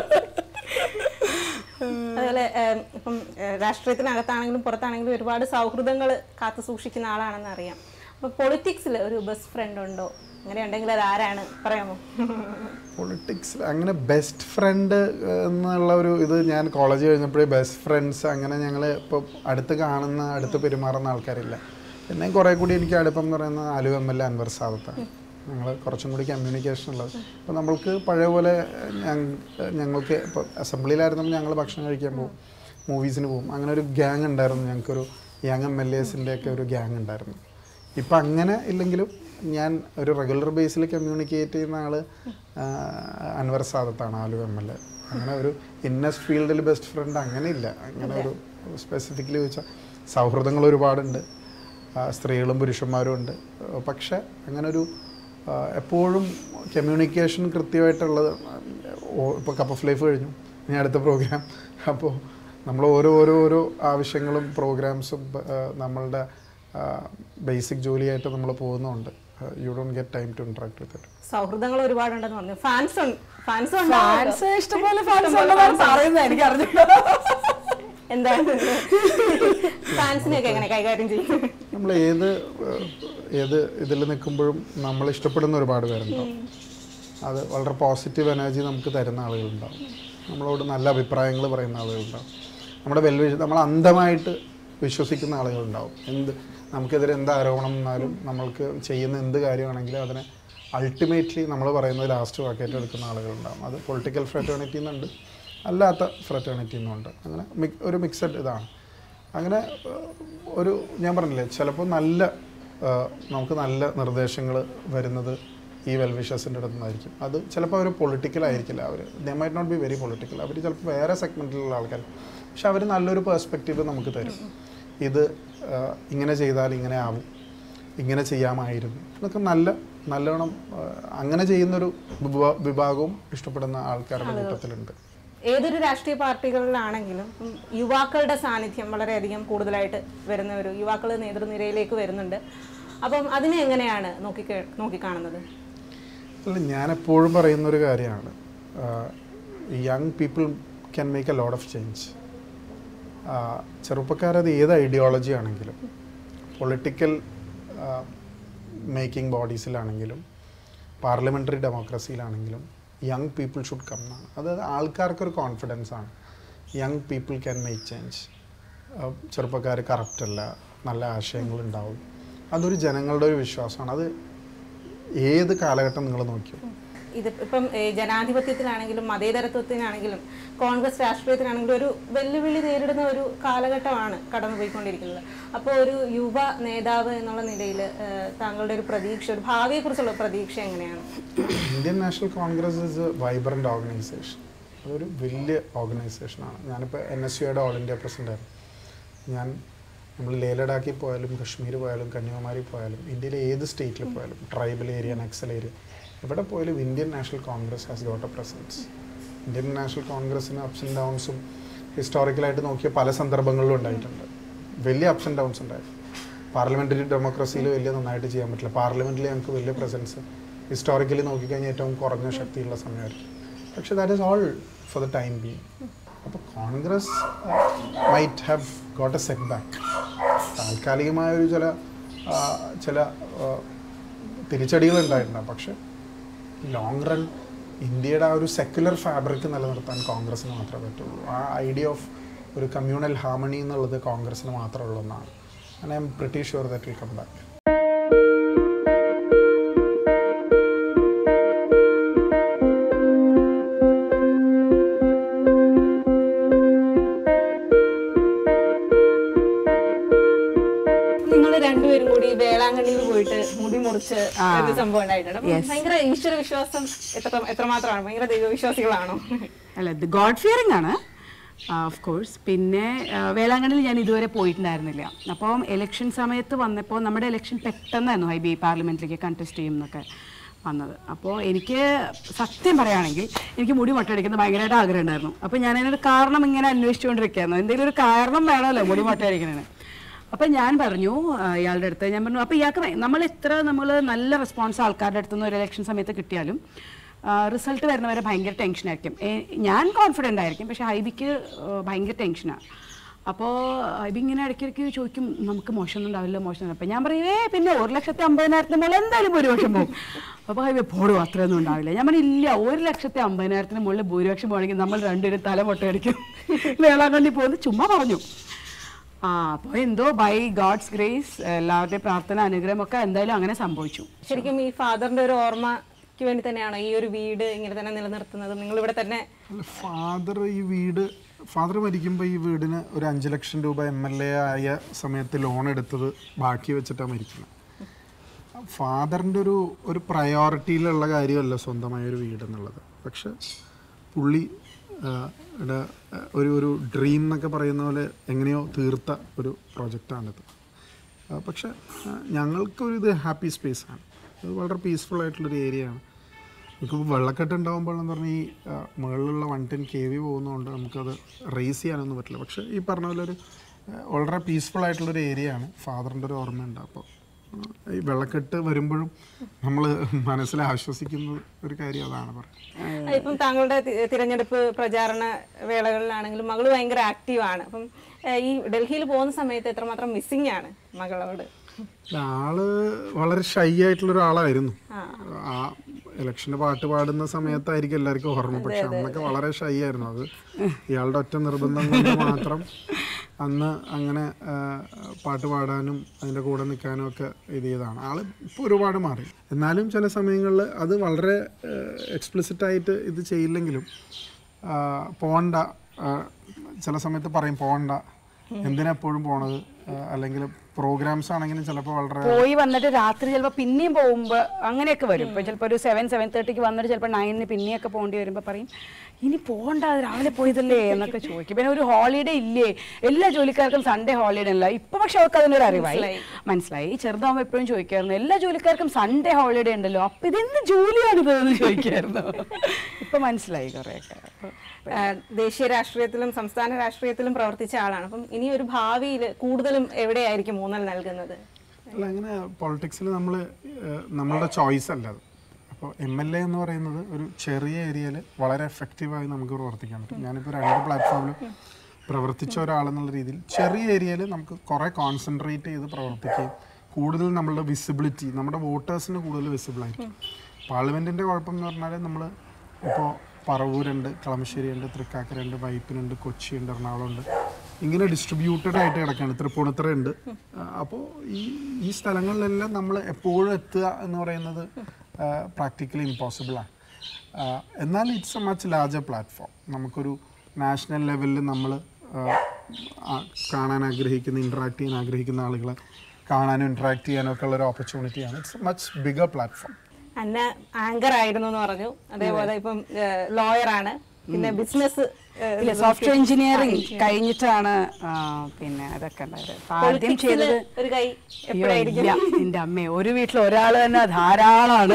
Speaker 3: അതുപോലെ ഏം, ഇപ്പം ഏ, രാഷ്ട്രീയത്തിനകത്താണെങ്കിലും പുറത്താണെങ്കിലും ഒരുപാട് സൗഹൃദങ്ങൾ കാത്തു സൂക്ഷിക്കുന്ന ആളാണെന്ന് അറിയാം അപ്പൊ പൊളിറ്റിക്സിൽ ഒരു ബെസ്റ്റ് ഫ്രണ്ട് ഉണ്ടോ അങ്ങനെ ഉണ്ടെങ്കിൽ അത് ആരാണ് പറയാമോ
Speaker 1: പൊളിറ്റിക്സിൽ അങ്ങനെ ബെസ്റ്റ് ഫ്രണ്ട് എന്നുള്ള ഒരു ഇത് ഞാൻ കോളേജ് കഴിഞ്ഞപ്പോഴേ ബെസ്റ്റ് ഫ്രണ്ട്സ് അങ്ങനെ ഞങ്ങൾ ഇപ്പോൾ അടുത്ത് കാണുന്ന അടുത്ത് പെരുമാറുന്ന ആൾക്കാരില്ല പിന്നെ കുറേ കൂടി എനിക്ക് അടുപ്പം എന്ന് പറയുന്നത് Aluva M L A Anwar സാദത്താണ് ഞങ്ങൾ കുറച്ചും കൂടി കമ്മ്യൂണിക്കേഷൻ ഉള്ളത് അപ്പോൾ നമ്മൾക്ക് പഴയ പോലെ ഞങ്ങ- ഞങ്ങൾക്ക് ഇപ്പോൾ അസംബ്ലിയിലായിരുന്നപ്പോൾ ഞങ്ങൾ ഭക്ഷണം കഴിക്കാൻ പോകും മൂവീസിന് പോകും അങ്ങനെ ഒരു ഗ്യാങ് ഉണ്ടായിരുന്നു ഞങ്ങൾക്കൊരു യങ് എം എൽ എസിൻ്റെ ഒക്കെ ഒരു ഗ്യാങ് ഉണ്ടായിരുന്നു ഇപ്പം അങ്ങനെ ഇല്ലെങ്കിലും ഞാൻ ഒരു റെഗുലർ ബേസിൽ കമ്മ്യൂണിക്കേറ്റ് ചെയ്യുന്ന ആള് ആ, അൻവർ സാദത്താണ് ആലു എം എൽ എ അങ്ങനെ ഒരു ഇന്നസ്റ്റ് ഫീൽഡിൽ ബെസ്റ്റ് ഫ്രണ്ട് അങ്ങനെ ഇല്ല അങ്ങനെ ഒരു സ്പെസിഫിക്കലി ചോദിച്ചാൽ സൗഹൃദങ്ങൾ ഒരുപാടുണ്ട് ആ, സ്ത്രീകളും പുരുഷന്മാരും ഉണ്ട് പക്ഷെ അങ്ങനെ ഒരു ആ, എപ്പോഴും കമ്മ്യൂണിക്കേഷൻ കൃത്യമായിട്ടുള്ളത് ഇപ്പോൾ കപ്പ് ഓഫ് ലൈഫ് കഴിഞ്ഞു ഇനി അടുത്ത പ്രോഗ്രാം അപ്പോൾ നമ്മൾ ഓരോ ഓരോ ഓരോ ആവശ്യങ്ങളും പ്രോഗ്രാംസും നമ്മളുടെ ബേസിക് ജോലിയായിട്ട് നമ്മൾ പോകുന്നുണ്ട് you don't get time to interact with it
Speaker 3: സൗഹൃദങ്ങൾ ഒരുപാടുണ്ടെന്ന് പറഞ്ഞു ഫാൻസ് ഫാൻസ്
Speaker 2: ഫാൻസ് ഇഷ്ടംപോലെ ഫാൻസ് ഉള്ളതാണ് പറയുന്നത് എനിക്ക് അറിഞ്ഞില്ല
Speaker 3: എന്താണ് ഫാൻസിനെയൊക്കെ എങ്ങനെ കൈകാര്യം ചെയ്യും
Speaker 1: നമ്മൾ ഏത് ഏഹ്, ഏത് ഇതിൽ നിൽക്കുമ്പോഴും നമ്മൾ ഇഷ്ടപ്പെടുന്ന ഒരുപാട് പേരുണ്ടാവും അത് വളരെ പോസിറ്റീവ് എനർജി നമുക്ക് തരുന്ന ആളുകളുണ്ടാവും നമ്മളോട് നല്ല അഭിപ്രായങ്ങൾ പറയുന്ന ആളുകളുണ്ടാവും നമ്മുടെ വെൽ നമ്മൾ അന്ധമായിട്ട് വിശ്വസിക്കുന്ന ആളുകളുണ്ടാവും എന്ത് നമുക്കെതിരെ എന്ത് ആരോപണം വന്നാലും നമ്മൾക്ക് ചെയ്യുന്ന എന്ത് കാര്യമാണെങ്കിലും അതിനെ അൾട്ടിമേറ്റ്ലി നമ്മൾ പറയുന്നത് ലാസ്റ്റ് വാക്കായിട്ട് എടുക്കുന്ന ആളുകളുണ്ടാവും അത് പൊളിറ്റിക്കൽ ഫ്രറ്റേണിറ്റി എന്നുണ്ട് അല്ലാത്ത ഫ്രറ്റേണിറ്റി എന്നുണ്ട് അങ്ങനെ മിക് ഒരു മിക്സഡ് ഇതാണ് അങ്ങനെ ഏഹ്, ഒരു ഞാൻ പറഞ്ഞില്ലേ ചിലപ്പോൾ നല്ല ഏഹ്, നമുക്ക് നല്ല നിർദ്ദേശങ്ങൾ വരുന്നത് ഈ വെൽവിഷേഴ്സിൻ്റെ അടുത്ത് നിന്നായിരിക്കും അത് ചിലപ്പോൾ അവർ പൊളിറ്റിക്കൽ ആയിരിക്കില്ല അവർ they might not be very political അവർ ചിലപ്പോൾ വേറെ സെഗ്മെൻറ്റിലുള്ള ആൾക്കാർ പക്ഷെ അവർ നല്ലൊരു പേഴ്സ്പെക്റ്റീവ് നമുക്ക് തരും ഇത് ഏഹ്, ഇങ്ങനെ ചെയ്താൽ ഇങ്ങനെ ആവും ഇങ്ങനെ ചെയ്യാമായിരുന്നു എന്നൊക്കെ നല്ല നല്ലോണം ഏഹ്, അങ്ങനെ ചെയ്യുന്നൊരു വിഭാ- വിഭാഗവും ഇഷ്ടപ്പെടുന്ന ആൾക്കാരുടെ കൂട്ടത്തിലുണ്ട്
Speaker 3: ഏതൊരു രാഷ്ട്രീയ പാർട്ടികളിലാണെങ്കിലും ഉം, യുവാക്കളുടെ സാന്നിധ്യം വളരെയധികം കൂടുതലായിട്ട് വരുന്ന ഒരു യുവാക്കൾ നേതൃനിരയിലേക്ക് വരുന്നുണ്ട് അപ്പം അതിനെ എങ്ങനെയാണ് നോക്കി നോക്കിക്കാണുന്നത്
Speaker 1: അല്ല ഞാൻ എപ്പോഴും പറയുന്ന ഒരു കാര്യമാണ് young people can make a load of change ചെറുപ്പക്കാരത് ഏത് ഐഡിയോളജി ആണെങ്കിലും പൊളിറ്റിക്കൽ മേക്കിംഗ് ബോഡീസിലാണെങ്കിലും പാർലമെൻ്ററി ഡെമോക്രസിയിലാണെങ്കിലും യങ് പീപ്പിൾ ഷുഡ് കം എന്നാണ് അത് ആൾക്കാർക്കൊരു കോൺഫിഡൻസ് ആണ് young people can make change ചെറുപ്പക്കാർ കറപ്റ്റ് അല്ല നല്ല ആശയങ്ങളുണ്ടാവും അതൊരു ജനങ്ങളുടെ ഒരു വിശ്വാസമാണ് അത് ഏത് കാലഘട്ടം നിങ്ങൾ നോക്കിയോ
Speaker 3: ഇത് ഇപ്പം ഏ, ജനാധിപത്യത്തിലാണെങ്കിലും മതേതരത്വത്തിനാണെങ്കിലും കോൺഗ്രസ് രാഷ്ട്രീയത്തിനാണെങ്കിലും ഒരു വെല്ലുവിളി നേരിടുന്ന ഒരു കാലഘട്ടമാണ് കടന്നുപോയിക്കൊണ്ടിരിക്കുന്നത് അപ്പോൾ ഒരു യുവ നേതാവ് എന്നുള്ള നിലയിൽ താങ്കളുടെ ഒരു പ്രതീക്ഷ ഒരു ഭാവിയെക്കുറിച്ചുള്ള പ്രതീക്ഷ എങ്ങനെയാണ്
Speaker 1: Indian National Congress is a vibrant organisation അതൊരു വലിയ ഓർഗനൈസേഷനാണ് ഞാനിപ്പോൾ എൻ എസ് യുയുടെ ഓൾ ഇന്ത്യ പ്രസിഡൻ്റായിരുന്നു ഞാൻ നമ്മൾ ലേ ലഡാക്കിൽ പോയാലും കശ്മീർ പോയാലും കന്യാകുമാരി പോയാലും ഇന്ത്യയിലെ ഏത് സ്റ്റേറ്റിൽ പോയാലും ട്രൈബൽ ഏരിയ നക്സൽ ഏരിയ എവിടെ പോയാലും Indian National Congress has got a presence Indian National കോൺഗ്രസ്സിന് അപ്സ് ആൻഡ് ഡൗൺസും ഹിസ്റ്റോറിക്കലായിട്ട് നോക്കിയ പല സന്ദർഭങ്ങളിലും ഉണ്ടായിട്ടുണ്ട് വലിയ അപ്സ് ആൻഡ് ഡൗൺസ് ഉണ്ടായിരുന്നു പാർലമെൻ്ററി ഡെമോക്രസിയിൽ വലിയ നന്നായിട്ട് ചെയ്യാൻ പറ്റില്ല പാർലമെൻറ്റിൽ ഞങ്ങൾക്ക് വലിയ പ്രസൻസ് ഹിസ്റ്റോറിക്കലി നോക്കിക്കഴിഞ്ഞാൽ ഏറ്റവും കുറഞ്ഞ ശക്തിയുള്ള സമയമായിരിക്കും പക്ഷേ that is all for the time being അപ്പോൾ Congress might have got a setback താൽക്കാലികമായ ഒരു ചില ആ, ചില ആ, തിരിച്ചടികൾ ഉണ്ടായിട്ടുണ്ട് പക്ഷെ ലോങ് റൺ ഇന്ത്യയുടെ ആ ഒരു സെക്യുലർ ഫാബ്രിക് നിലനിർത്താൻ കോൺഗ്രസിന് മാത്രമേ പറ്റുള്ളൂ ആ ഐഡിയ ഓഫ് ഒരു കമ്മ്യൂണൽ ഹാർമണി എന്നുള്ളത് കോൺഗ്രസിന് മാത്രമുള്ള ഒന്നാണ് and I am pretty sure that will come back
Speaker 3: നിങ്ങൾ രണ്ടുപേരും കൂടി വേളാങ്കണ്ണിയിൽ പോയിട്ട് മുടി മുറിച്ച് ഒരു സംഭവം ഉണ്ടായിട്ടുണ്ട് അപ്പം ഭയങ്കര ഈശ്വര വിശ്വാസം എത്ര എത്രമാത്രമാണ് ഭയങ്കര ദൈവവിശ്വാസികളാണോ
Speaker 2: അല്ല ഇത് ഗോഡ് ഫിയറിംഗ് ആണ് ഓഫ് കോഴ്സ് പിന്നെ ആ, വേളാങ്കണ്ണിൽ ഞാൻ ഇതുവരെ പോയിട്ടുണ്ടായിരുന്നില്ല അപ്പം ഇലക്ഷൻ സമയത്ത് വന്നപ്പോൾ നമ്മുടെ ഇലക്ഷൻ പെട്ടെന്നായിരുന്നു ഐ ബി പാർലമെന്റിലേക്ക് കണ്ടസ്റ്റ് ചെയ്യും എന്നൊക്കെ വന്നത് അപ്പോൾ എനിക്ക് സത്യം പറയുകയാണെങ്കിൽ എനിക്ക് മുടി മൊട്ടയടിക്കുന്നത് ഭയങ്കരമായിട്ട് ആഗ്രഹം ഉണ്ടായിരുന്നു അപ്പോൾ ഞാൻ അതിനൊരു കാരണം ഇങ്ങനെ അന്വേഷിച്ചുകൊണ്ടിരിക്കുകയായിരുന്നു എന്തെങ്കിലും ഒരു കാരണം വേണമല്ലോ മുടി മൊട്ടയടിക്കുന്നതിന് അപ്പം ഞാൻ പറഞ്ഞു ആ, ഇയാളുടെ അടുത്ത് ഞാൻ പറഞ്ഞു അപ്പോൾ ഇയാൾക്ക് ഭയ- നമ്മൾ എത്ര നമ്മൾ നല്ല റെസ്പോൺസ് ആൾക്കാരുടെ അടുത്തുനിന്ന് ഒരു ഇലക്ഷൻ സമയത്ത് കിട്ടിയാലും റിസൾട്ട് വരുന്നവരെ ഭയങ്കര ടെൻഷനായിരിക്കും ഏ- ഞാൻ കോൺഫിഡൻ്റ് ആയിരിക്കും പക്ഷേ ഹൈബിക്ക് ആ, ഭയങ്കര ടെൻഷനാണ് അപ്പോൾ ഹൈബി ഇങ്ങനെ ഇടയ്ക്കിടയ്ക്ക് ചോദിക്കും നമുക്ക് മോശമൊന്നും ഉണ്ടാവില്ല മോശം അപ്പം ഞാൻ പറയും ഏ പിന്നെ ഒരു ലക്ഷത്തി അമ്പതിനായിരത്തിന് മുകളിൽ എന്തായാലും ഭൂരിപക്ഷം പോകും അപ്പോൾ ഹൈബി പോടും അത്രയൊന്നും ഉണ്ടാവില്ല ഞാൻ പറഞ്ഞു ഇല്ല ഒരു ലക്ഷത്തി അമ്പതിനായിരത്തിന് മുകളിൽ ഭൂരിപക്ഷം പോകണമെങ്കിൽ നമ്മൾ രണ്ടുപേരും തല പൊട്ടയടിക്കും വേളാങ്കണ്ണി പോകുന്നത് ചുമ്മാ പറഞ്ഞു ആ അപ്പോൾ എന്തോ ബൈ ഗോഡ്സ് ഗ്രേസ് എല്ലാവരുടെയും പ്രാർത്ഥന അനുഗ്രഹം ഒക്കെ എന്തായാലും അങ്ങനെ സംഭവിച്ചു
Speaker 3: ശരിക്കും ഈ ഫാദറിന്റെ ഒരു ഓർമ്മയ്ക്ക് വേണ്ടി തന്നെയാണോ ഈ ഒരു വീട് ഇങ്ങനെ തന്നെ നിലനിർത്തുന്നത് നിങ്ങൾ ഇവിടെ തന്നെ
Speaker 1: ഫാദർ ഈ വീട് ഫാദർ മരിക്കുമ്പോൾ ഈ വീടിന് ഒരു അഞ്ച് ലക്ഷം രൂപ എം എൽ എ ആയ സമയത്ത് ലോൺ എടുത്തത് ബാക്കി വെച്ചിട്ടാണ് മരിക്കുന്നത് ഫാദറിൻ്റെ ഒരു ഒരു പ്രയോറിറ്റിയിലുള്ള കാര്യമല്ല സ്വന്തമായ ഒരു വീട് എന്നുള്ളത് പക്ഷെ പുള്ളി ആ, ടെ, ആ, ഒരു ഒരു ഡ്രീം എന്നൊക്കെ പറയുന്ന പോലെ എങ്ങനെയോ തീർത്ത ഒരു പ്രൊജക്റ്റാണിത് ആ, പക്ഷെ ആ, ഞങ്ങൾക്കൊരു ഇത് ഹാപ്പി സ്പേസ് ആണ് അത് വളരെ പീസ്ഫുൾ ആയിട്ടുള്ളൊരു ഏരിയ ആണ് നമുക്കിപ്പോൾ വെള്ളക്കെട്ട് ഉണ്ടാകുമ്പോൾ എന്ന് പറഞ്ഞാൽ ഈ ആ, മുകളിലുള്ള വൺ ടെൻ കെ വി പോകുന്നതുകൊണ്ട് നമുക്കത് റേസ് ചെയ്യാനൊന്നും പറ്റില്ല പക്ഷേ ഈ പറഞ്ഞ പോലെ ഒരു ആ, വളരെ പീസ്ഫുൾ ആയിട്ടുള്ളൊരു ഏരിയ ആണ് ഫാദറിൻ്റെ ഒരു ഓർമ്മയുണ്ട് അപ്പോൾ ആ, ഈ വെള്ളക്കെട്ട് വരുമ്പോഴും നമ്മൾ മനസ്സിൽ ആശ്വസിക്കുന്ന ഒരു കാര്യം അതാണ് പറയുന്നത്
Speaker 3: ഇപ്പം താങ്കളുടെ തി- തിരഞ്ഞെടുപ്പ് പ്രചാരണ വേളകളിലാണെങ്കിലും മകള് ഭയങ്കര ആക്റ്റീവാണ് അപ്പം ഏഹ്, ഈ ഡൽഹിയിൽ പോകുന്ന സമയത്ത് എത്രമാത്രം മിസ്സിംഗ് ആണ് മകളോട്
Speaker 1: ആള് വളരെ ഷൈ ആയിട്ടുള്ള ഒരാളായിരുന്നു ആ ഇലക്ഷന് പാട്ട് പാടുന്ന സമയത്തായിരിക്കും എല്ലാവർക്കും ഓർമ്മ പക്ഷെ അന്നൊക്കെ വളരെ ഷൈ ആയിരുന്നു അത് ഇയാളുടെ ഒറ്റ നിർബന്ധം കൊണ്ട് മാത്രം അന്ന് അങ്ങനെ ആ, പാട്ട് പാടാനും അതിൻ്റെ കൂടെ നിൽക്കാനും ഒക്കെ ഇത് ചെയ്തതാണ് ആള് ഇപ്പോൾ ഒരുപാട് മാറി എന്നാലും ചില സമയങ്ങളിൽ അത് വളരെ എക്സ്പ്ലിസിറ്റ് ആയിട്ട് ഇത് ചെയ്യില്ലെങ്കിലും ആ, പോണ്ട ആ, ചില സമയത്ത് പറയും പോണ്ട എന്തിനാ എപ്പോഴും പോണത് ആ, അല്ലെങ്കിൽ പ്രോഗ്രാംസ് ആണെങ്കിലും ചിലപ്പോൾ വളരെ
Speaker 2: പോയി വന്നിട്ട് രാത്രി ചിലപ്പോൾ പിന്നെയും പോകുമ്പോൾ അങ്ങനെയൊക്കെ വരും ഇപ്പം ചിലപ്പോൾ ഒരു സെവൻ സെവൻ തേർട്ടിക്ക് വന്നിട്ട് ചിലപ്പോൾ നയനിന് പിന്നെയൊക്കെ പോകേണ്ടി വരുമ്പോൾ പറയും ഇനി പോകണ്ട അത് രാവിലെ പോയതല്ലേ എന്നൊക്കെ ചോദിക്കും പിന്നെ ഒരു ഹോളിഡേ ഇല്ലേ എല്ലാ ജോലിക്കാർക്കും സൺഡേ ഹോളിഡേ അല്ല ഇപ്പൊ പക്ഷെ അവർക്ക് അതിനൊരു അറിവായി മനസ്സിലായി ചെറുതാകുമ്പോൾ എപ്പോഴും ചോദിക്കായിരുന്നു എല്ലാ ജോലിക്കാർക്കും സൺഡേ ഹോളിഡേ ഉണ്ടല്ലോ അപ്പൊ ഇതെന്ത് ജോലിയാണിത് എന്ന് ചോദിക്കായിരുന്നു ഇപ്പൊ മനസ്സിലായി കുറെയൊക്കെ അപ്പൊ
Speaker 3: ഏഹ്, ദേശീയ രാഷ്ട്രീയത്തിലും സംസ്ഥാന രാഷ്ട്രീയത്തിലും പ്രവർത്തിച്ച ആളാണ് അപ്പം ഇനി ഒരു ഭാവിയിൽ കൂടുതലും എവിടെയായിരിക്കും ഊന്നൽ നൽകുന്നത്
Speaker 1: അല്ല അങ്ങനെ പൊളിറ്റിക്സിൽ നമ്മൾ നമ്മളുടെ ചോയ്സ് അല്ല അത് അപ്പോൾ എം എൽ എ എന്ന് പറയുന്നത് ഒരു ചെറിയ ഏരിയയിൽ വളരെ എഫക്റ്റീവായി നമുക്ക് പ്രവർത്തിക്കാൻ പറ്റും ഞാനിപ്പോൾ രണ്ട് പ്ലാറ്റ്ഫോമിലും പ്രവർത്തിച്ച ഒരാളെന്നുള്ള രീതിയിൽ ചെറിയ ഏരിയയിൽ നമുക്ക് കുറേ കോൺസെൻട്രേറ്റ് ചെയ്ത് പ്രവർത്തിക്കുകയും കൂടുതൽ നമ്മളുടെ വിസിബിലിറ്റി നമ്മുടെ വോട്ടേഴ്സിന് കൂടുതൽ വിസിബിൾ ആയിരിക്കും പാർലമെൻറ്റിൻ്റെ കുഴപ്പം എന്ന് പറഞ്ഞാൽ നമ്മൾ ഇപ്പോൾ പറവൂരുണ്ട് കളമശ്ശേരിയുണ്ട് തൃക്കാക്കരയുണ്ട് വൈപ്പിനുണ്ട് കൊച്ചിയുണ്ട് എറണാകുളമുണ്ട് ഇങ്ങനെ ഡിസ്ട്രിബ്യൂട്ടഡ് ആയിട്ട് കിടക്കുകയാണ് തൃപ്പൂണിത്തറ ഉണ്ട് അപ്പോൾ ഈ ഈ സ്ഥലങ്ങളിലെല്ലാം നമ്മൾ എപ്പോഴും എത്തുക എന്ന് പറയുന്നത് പ്രാക്ടിക്കലി ഇമ്പോസിബിളാണ് എന്നാൽ it's a much larger platform നമുക്കൊരു നാഷണൽ ലെവലിൽ നമ്മൾ കാണാൻ ആഗ്രഹിക്കുന്ന ഇൻട്രാക്ട് ചെയ്യാൻ ആഗ്രഹിക്കുന്ന ആളുകളെ കാണാനും ഇൻട്രാക്ട് ചെയ്യാനും ഒക്കെ ഉള്ള ഒരു ഓപ്പർച്യൂണിറ്റിയാണ് ഇറ്റ്സ് മച്ച് ബിഗർ പ്ലാറ്റ്ഫോം
Speaker 3: അന്ന ആങ്കർ ആയിരുന്നു എന്ന് പറഞ്ഞു അതേപോലെ ഇപ്പം ലോയർ ആണ് പിന്നെ ബിസിനസ്
Speaker 2: ഇല്ല സോഫ്റ്റ്വെയർ എഞ്ചിനീയറിംഗ് കഴിഞ്ഞിട്ടാണ് ആ, പിന്നെ അതൊക്കെ ഉണ്ടായത് അപ്പൊ ആദ്യം ചെയ്തത്
Speaker 3: ഒരു കൈ
Speaker 2: അയ്യോ,
Speaker 3: എപ്പോഴായിരിക്കും
Speaker 2: ഇല്ല. എന്റെ അമ്മേ ഒരു വീട്ടിൽ ഒരാൾ തന്നെ ധാരാളാണ്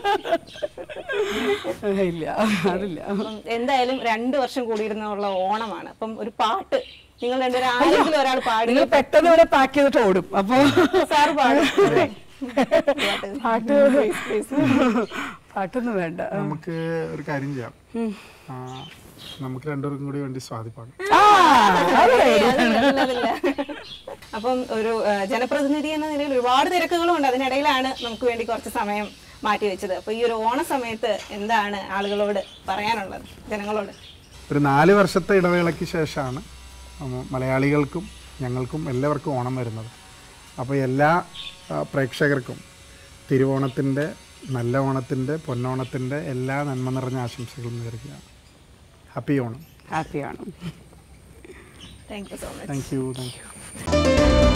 Speaker 2: ഇല്ല അതില്ല
Speaker 3: അപ്പം എന്തായാലും രണ്ടു വർഷം കൂടിയിരുന്നുള്ള ഓണമാണ് അപ്പം ഒരു പാട്ട് നിങ്ങൾ രണ്ടുപേരും ആരെങ്കിലും ഒരാൾ പാടി
Speaker 2: നിങ്ങൾ പെട്ടെന്ന് ഇവിടെ പാക്ക് ചെയ്തിട്ട് ഓടും അപ്പൊ
Speaker 3: സാറ് പാടും
Speaker 2: പാട്ട് പാട്ടൊന്നും വേണ്ട
Speaker 1: നമുക്ക് ഒരു കാര്യം ചെയ്യാം ആ, നമുക്ക് രണ്ടുപേർക്കും കൂടി വേണ്ടി സ്വാതിപ്പാണ്
Speaker 3: അപ്പം ഒരു ആ, ജനപ്രതിനിധി എന്ന നിലയിൽ ഒരുപാട് തിരക്കുകളുണ്ട് അതിനിടയിലാണ് നമുക്ക് വേണ്ടി കുറച്ച് സമയം മാറ്റി വെച്ചത് അപ്പൊ ഈ ഒരു ഓണ സമയത്ത് എന്താണ് ആളുകളോട് പറയാനുള്ളത് ജനങ്ങളോട്
Speaker 1: ഒരു നാല് വർഷത്തെ ഇടവേളയ്ക്ക് ശേഷമാണ് ഉം, മലയാളികൾക്കും ഞങ്ങൾക്കും എല്ലാവർക്കും ഓണം വരുന്നത് അപ്പോൾ എല്ലാ ആ, പ്രേക്ഷകർക്കും തിരുവോണത്തിൻ്റെ നല്ല ഓണത്തിൻ്റെ പൊന്നോണത്തിൻ്റെ എല്ലാ നന്മ നിറഞ്ഞ ആശംസകളും നേരുകയാണ് ഹാപ്പി ഓണം
Speaker 2: ഹാപ്പിയാണ്
Speaker 3: thank you so much
Speaker 1: thank you thank U